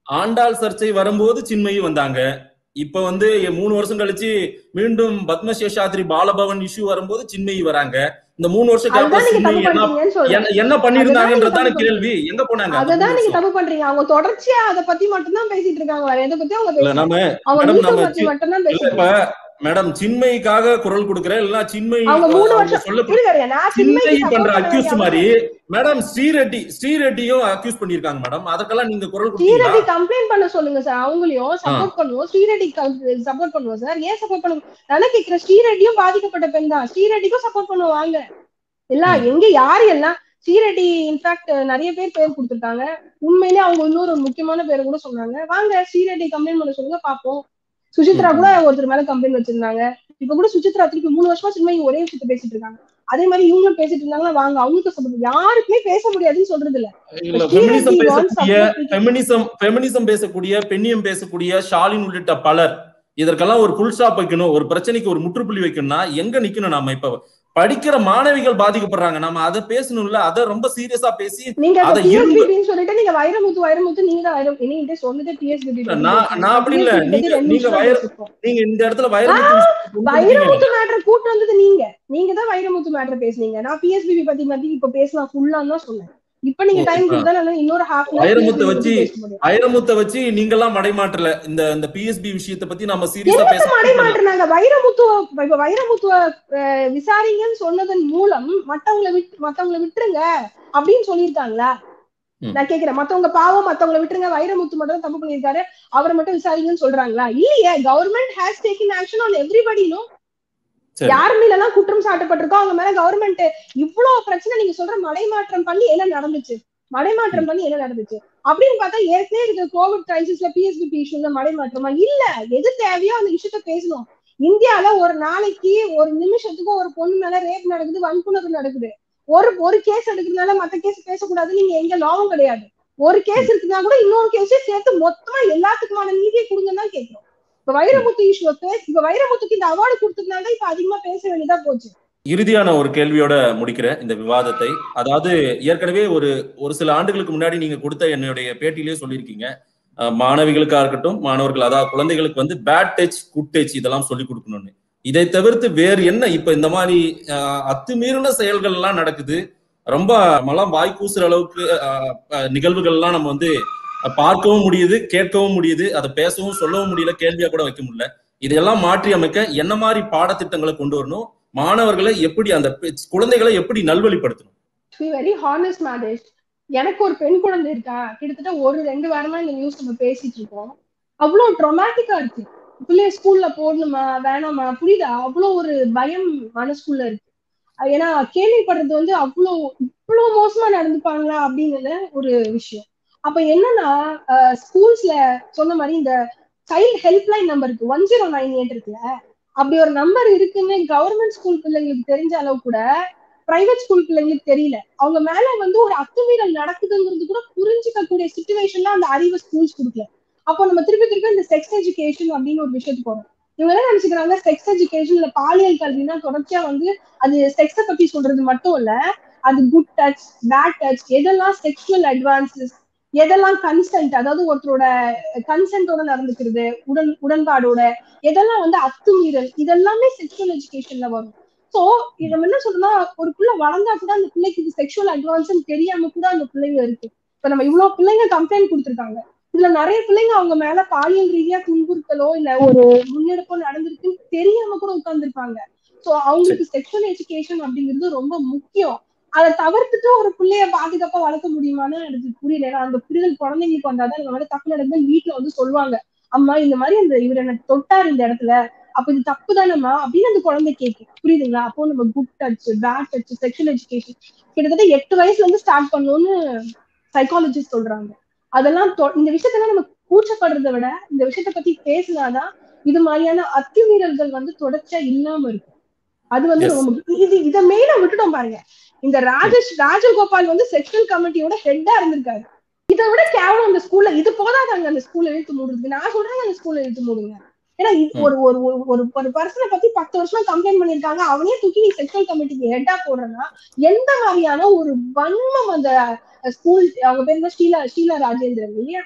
ஆண்டாள் சர்ச்சை வரும்போது சின்மயி வந்தாங்க இப்ப வந்து மூணு வருஷம் கழிச்சு மீண்டும் பத்மசேஷாத்ரி பாலபவன் இஷ்யூ வரும்போது சின்மயி வராங்க இந்த மூணு வருஷம் கேப்ல அதுதான் நீங்க சின்மயி தப்பு என்ன பண்றீங்கன்னு சொல்றேன் என்ன- என்ன பண்ணிருந்தாங்கன்றதான அதுதான் நீங்க கேள்வி எங்க போனாங்க அந்த அததான் மூணு நீங்க வருஷம்? தப்பு பண்றீங்க அவங்க தொடர்ச்சியா அத பத்தி மட்டும் தான் பேசிட்டு இருக்காங்க வேற எதை பத்தி அவங்க இல்ல பேசல நம்ம அவங்க மேடம் மீசோ நம்ம பத்தி சி- மட்டும் தான் இல்ல பேசிட்டு இப்ப மேடம் சின்மயிக்காக குரல் கொடுக்குறேன் இல்ல சின்மயி அவங்க மூணு அவங்க வருஷம் சொல்ல இருக்காரு நான் சின்மயி சின்மயிக்கு பண்ற support அக்யூஸ் பண்ண மாதிரி மேடம் ஸ்ரீரெட்டி ஸ்ரீரெட்டியும் அக்யூஸ் பண்ணிருக்காங்க மேடம் அதற்கெல்லாம் நீங்க குரல் கொடுத்தீங்களா ஸ்ரீரெட்டி கம்ப்ளைண்ட் பண்ண சொல்லுங்க சார் அவங்களையும் சப்போர்ட் பண்ணுவோம் ஸ்ரீரெட்டி சப்போர்ட் பண்ணுவோம் சார் ஏன் சப்போர்ட் பண்ணுவோம் நான் கேக்குறேன் ஸ்ரீரெட்டியும் பாதிக்கப்பட்ட பெண் தான் ஸ்ரீரெட்டிக்கும் சப்போர்ட் பண்ணுவோம் வாங்க எல்லாம் எங்க யாரு எல்லாம் ஸ்ரீரெட்டி இன்ஃபேக்ட் நிறைய பேர் பேர் கொடுத்திருக்காங்க உண்மையிலே அவங்க இன்னொரு ஒரு முக்கியமான பேரை கூட சொன்னாங்க வாங்க ஸ்ரீரெட்டி கம்ப்ளைண்ட் பண்ண சொல்லுங்க பாப்போம் சுசித்ரா கூட ஒருத்தர் மேல கம்ப்ளைண்ட் வச்சிருந்தாங்க இப்ப கூட சுசித்ரா திருப்பி மூணு வருஷமா சினிமா ஒரே விஷயத்த பேசிட்டு இருக்காங்க அதே மாதிரி இவங்களும் பேசிட்டு இருந்தாங்கன்னா வாங்க அவங்களுக்கு சப்போர்ட் யாருக்குமே பேச முடியாதுன்னு சொல்றது இல்ல இல்ல ஸ்ரீரெட்டி ஃபெமினிசம் wants பேசக்கூடிய support. ஃபெமினிசம் ஃபெமினிசம் பேசக்கூடிய பெண்ணியம் பேசக்கூடிய ஷாலின் உள்ளிட்ட பலர் இதற்கெல்லாம் ஒரு புல் ஸ்டாப் வைக்கணும் ஒரு பிரச்சனைக்கு ஒரு முற்றுப்புள்ளி வைக்கணும்னா எங்க நிக்கணும் நாம இப்ப படிக்கிற மாணவிகள் பாதிக்கப்படுறாங்க நாம அதை பேசணும்ல அதை ரொம்ப சீரியஸா பேசி நீங்க அத இரும்பு- பிஎஸ்பிபின்னு சொல்லிட்டு நீங்க வைரமுத்து வைரமுத்து நீங்க தான் வைரம் நீங்க சொன்னதே பிஎஸ்பிபி நான்- நான் அப்படி இல்ல. நீங்க- நீங்க வைர- நீங்க இந்த இடத்துல வைரமுத்து கொண்டு வந்தீங்க. வைரமுத்து மேட்டர் கூட்டு வந்தது நீங்க நீங்க தான் வைரமுத்து மேட்டர் பேசுனீங்க நான் பிஎஸ்பிபி பத்தி பத்தி இப்ப பேசலாம் ஃபுல்லான்னு தான் சொன்னேன் இப்ப நீங்க ஓ, டைம் ஆ. கொடுத்தா நான் இன்னொரு ஹாஃப் வைரமுத்து வச்சு வைரமுத்த வச்சு நீங்கெல்லாம் மடைமாற்றல இந்த இந்த பிஎஸ்பி விஷயத்தை பத்தி நம்ம சீரியஸா பேச மாட்டேனாங்க வைரமுத்துவ இப்ப வைரமுத்துவ அஹ், விசாரிங்கன்னு சொன்னதன் மூலம் மத்தவங்களை விட்டு மத்தவங்களை விட்டுருங்க அப்படின்னு சொல்லியிருக்காங்களா ம். நான் கேக்குறேன் மத்தவங்க பாவம் மத்தவங்களை விட்டுருங்க வைரமுத்து மட்டும் தான் தப்பு பண்ணியிருக்காரு அவரை மட்டும் விசாரிங்கன்னு சொல்றாங்களா இல்லையே government has taken action on everybody no சரி. யார் மேல எல்லாம் குற்றம் சாட்டப்பட்டிருக்கோ அவங்க மேல கவர்மெண்ட் இவ்வளவு பிரச்சனை நீங்க சொல்ற மடைமாற்றம் பண்ணி என்ன நடந்துச்சு மடைமாற்றம் பண்ணி என்ன நடந்துச்சு அப்படின்னு பார்த்தா ஏற்கனவே இருக்க கோவிட் கிரைசிஸ்ல பிஎஸ்பி இஷ்யூல மடைமாற்றமா இல்ல எது தேவையோ அந்த விஷயத்த பேசணும் இந்தியால ஒரு நாளைக்கு ஒரு நிமிஷத்துக்கு ஒரு பொண்ணு மேல ரேப் நடக்குது வன்புணர்வு நடக்குது ஒரு ஒரு கேஸ் எடுக்கிறதுனால மத்த கேஸ் பேசக்கூடாதுன்னு நீங்க எங்க லாவும் கிடையாது ஒரு கேஸ் இருக்குன்னா கூட இன்னொரு கேஸையும் சேர்த்து மொத்தமா எல்லாத்துக்குமான நீதியை கொடுங்கன்னு தான் கேட்கிறோம் இப்ப வைரமுத்து இஷ்யூ இப்ப வைரமுத்துக்கு இந்த அவார்டு கொடுத்ததுனால இப்ப அதிகமா பேச வேண்டியதா போச்சு இறுதியான ஒரு கேள்வியோட முடிக்கிறேன் இந்த விவாதத்தை அதாவது ஏற்கனவே ஒரு ஒரு சில ஆண்டுகளுக்கு முன்னாடி நீங்க கொடுத்த என்னுடைய பேட்டியிலேயே சொல்லியிருக்கீங்க அஹ், மாணவிகளுக்கா இருக்கட்டும் மாணவர்கள் அதாவது குழந்தைகளுக்கு வந்து பேட் டச் குட் டச் இதெல்லாம் சொல்லி கொடுக்கணும்னு இதை தவிர்த்து வேறு என்ன இப்ப இந்த மாதிரி அஹ், அத்துமீறின செயல்கள் எல்லாம் நடக்குது ரொம்ப மலம் வாய் கூசுற அளவுக்கு அஹ், அஹ், நிகழ்வுகள் எல்லாம் நம்ம வந்து பார்க்கவும் முடியுது கேட்கவும் முடியுது அதை பேசவும் சொல்லவும் முடியல கேள்வியா கூட வைக்க முடியல இதையெல்லாம் மாற்றி அமைக்க என்ன மாதிரி பாடத்திட்டங்களை கொண்டு வரணும் மாணவர்களை எப்படி அந்த பெ- குழந்தைகளை எப்படி நல்வழிப்படுத்தணும் டு வெரி ஹானஸ்ட் மேரேஜ் எனக்கு ஒரு பெண் குழந்தை இருக்கா கிட்டத்தட்ட ஒரு ரெண்டு வாரமா இந்த நியூஸ் நம்ம பேசிட்டு இருக்கோம் அவ்வளவு ட்ரொமேட்டிக்கா இருக்கு பிள்ளைய ஸ்கூல்ல போடணுமா வேணாமா புரியுதா அவ்வளவு ஒரு பயம் மனசுக்குள்ள இருக்கு அது ஏன்னா கேள்விப்படுறது வந்து அவ்வளவு இவ்வளவு மோசமா நடந்துப்பாங்களா அப்படிங்கிறது ஒரு விஷயம் அப்ப என்னன்னா ஸ்கூல்ஸ்ல சொன்ன மாதிரி இந்த சைல்ட் ஹெல்ப்லைன் நம்பர் இருக்கு ஒன் ஜீரோ நைன் எயிட் இருக்குல்ல அப்படி ஒரு நம்பர் இருக்குன்னு கவர்மெண்ட் ஸ்கூல் பிள்ளைங்களுக்கு தெரிஞ்ச அளவு கூட பிரைவேட் ஸ்கூல் பிள்ளைங்களுக்கு தெரியல அவங்க மேல வந்து ஒரு அத்துமீறல் நடக்குதுங்கிறது கூட புரிஞ்சுக்க கூடிய சுச்சுவேஷன்ல அந்த அறிவு ஸ்கூல்ஸ் கொடுக்கல அப்போ நம்ம திருப்பி திருப்பி இந்த செக்ஸ் எஜுகேஷன் அப்படின்னு ஒரு விஷயத்துக்கு போறோம் இவங்க என்ன நினைச்சுக்கிறாங்க செக்ஸ் எஜுகேஷன் இல்ல பாலியல் கல்வினா தொடர்ச்சியா வந்து அது செக்ஸ பத்தி சொல்றது மட்டும் இல்ல அது குட் டச் பேட் டச் எதெல்லாம் செக்ஷுவல் அட்வான்சஸ் எதெல்லாம் கன்சென்ட் அதாவது ஒருத்தரோட கன்சென்ட்டோட நடந்துக்கிறது உடன் உடன்பாடோட எதெல்லாம் வந்து அத்துமீறல் இதெல்லாமே செக்ஷுவல் எஜுகேஷன்ல வரும் சோ இது நம்ம என்ன சொல்றோம்னா ஒரு பிள்ளை வளர்ந்தா கூட அந்த பிள்ளைக்கு இது செக்ஷுவல் அட்வான்ஸ் தெரியாம கூட அந்த பிள்ளைங்க இருக்கு இப்ப நம்ம இவ்வளவு பிள்ளைங்க கம்ப்ளைண்ட் கொடுத்திருக்காங்க இதுல நிறைய பிள்ளைங்க அவங்க மேல பாலியல் ரீதியா துன்புறுத்தலோ இல்ல ஒரு முன்னெடுப்போ நடந்திருக்குன்னு தெரியாம கூட உட்கார்ந்துருப்பாங்க சோ அவங்களுக்கு செக்ஷுவல் எஜுகேஷன் அப்படிங்கிறது ரொம்ப முக்கியம் அதை தவிர்த்துட்டு ஒரு பிள்ளைய பாதுகாப்பா வளர்க்க முடியுமான்னு எனக்கு புரியல ஏன்னா அந்த புரிதல் குழந்தைங்களுக்கு வந்தாதான் இந்த மாதிரி தப்பு நடக்குது வீட்டுல வந்து சொல்லுவாங்க அம்மா இந்த மாதிரி அந்த இவர் எனக்கு தொட்டார் இந்த இடத்துல அப்ப இது தப்பு தானம்மா அப்படின்னு அந்த குழந்தை கேட்கும் புரியுதுங்களா அப்போ நம்ம good touch bad touch sexual education கிட்டத்தட்ட எட்டு வயசுல இருந்து ஸ்டார்ட் பண்ணணும்னு சைக்காலஜிஸ்ட் சொல்றாங்க அதெல்லாம் தொ- இந்த விஷயத்தெல்லாம் நம்ம கூச்சப்படுறதை விட இந்த விஷயத்த பத்தி பேசினாதான் இது மாதிரியான அத்துமீறல்கள் வந்து தொடர்ச்சியா இல்லாம இருக்கும் அது வந்து Yes. ரொம்ப முக்கியம். இது இத மெயினா விட்டுட்டோம் பாருங்க இந்த ராஜேஷ் ராஜகோபால் வந்து செக்ஷுவல் கமிட்டியோட ஹெட்டா இருந்திருக்காரு இதை விட கேவலம் அந்த ஸ்கூல்ல இது போதாதாங்க அந்த ஸ்கூல்ல இழுத்து மூடுறதுக்கு நான் சொல்றேன் அந்த ஸ்கூல்ல இழுத்து மூடுங்க ஏன்னா இது ம். ஒரு ஒரு ஒரு- ஒரு ஒரு பர்சனை பத்தி பத்து வருஷம் கம்ப்ளைண்ட் பண்ணிருக்காங்க அவனே தூக்கி நீ செக்ஷுவல் கமிட்டிக்கு ஹெட்டா போடுறனா எந்த மாதிரியான ஒரு வன்மம் அந்த ஸ்கூல் அவங்க பேர் என்ன ஷீலா ஷீலா ராஜேந்திரன் இல்லையா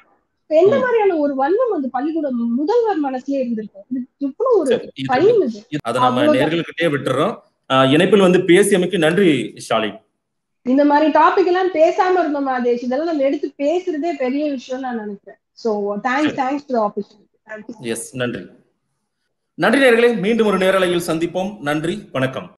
எந்த ம். மாதிரியான ஒரு வன்மம் அந்த பள்ளிக்கூட முதல்வர் மனசுலயே இருந்திருக்கும் இது இவ்வளவு ஒரு சரி, இது- பயன் இது இது- அதை நம்ம அவ்வளவுதான். நேர்களுக்கிட்டே விட்டுறோம் ஆஹ் இணைப்பில் வந்து பேசியமைக்கு நன்றி ஷாலின் இந்த மாதிரி டாபிக் எல்லாம் பேசாம இருந்தோம் மாதேஷ் இதெல்லாம் நம்ம எடுத்து பேசுறதே பெரிய விஷயம் நான் நினைக்கிறேன் so thanks thanks to opportunity yes நன்றி நன்றி நேர்களே மீண்டும் ஒரு நேரலையில் சந்திப்போம் நன்றி வணக்கம்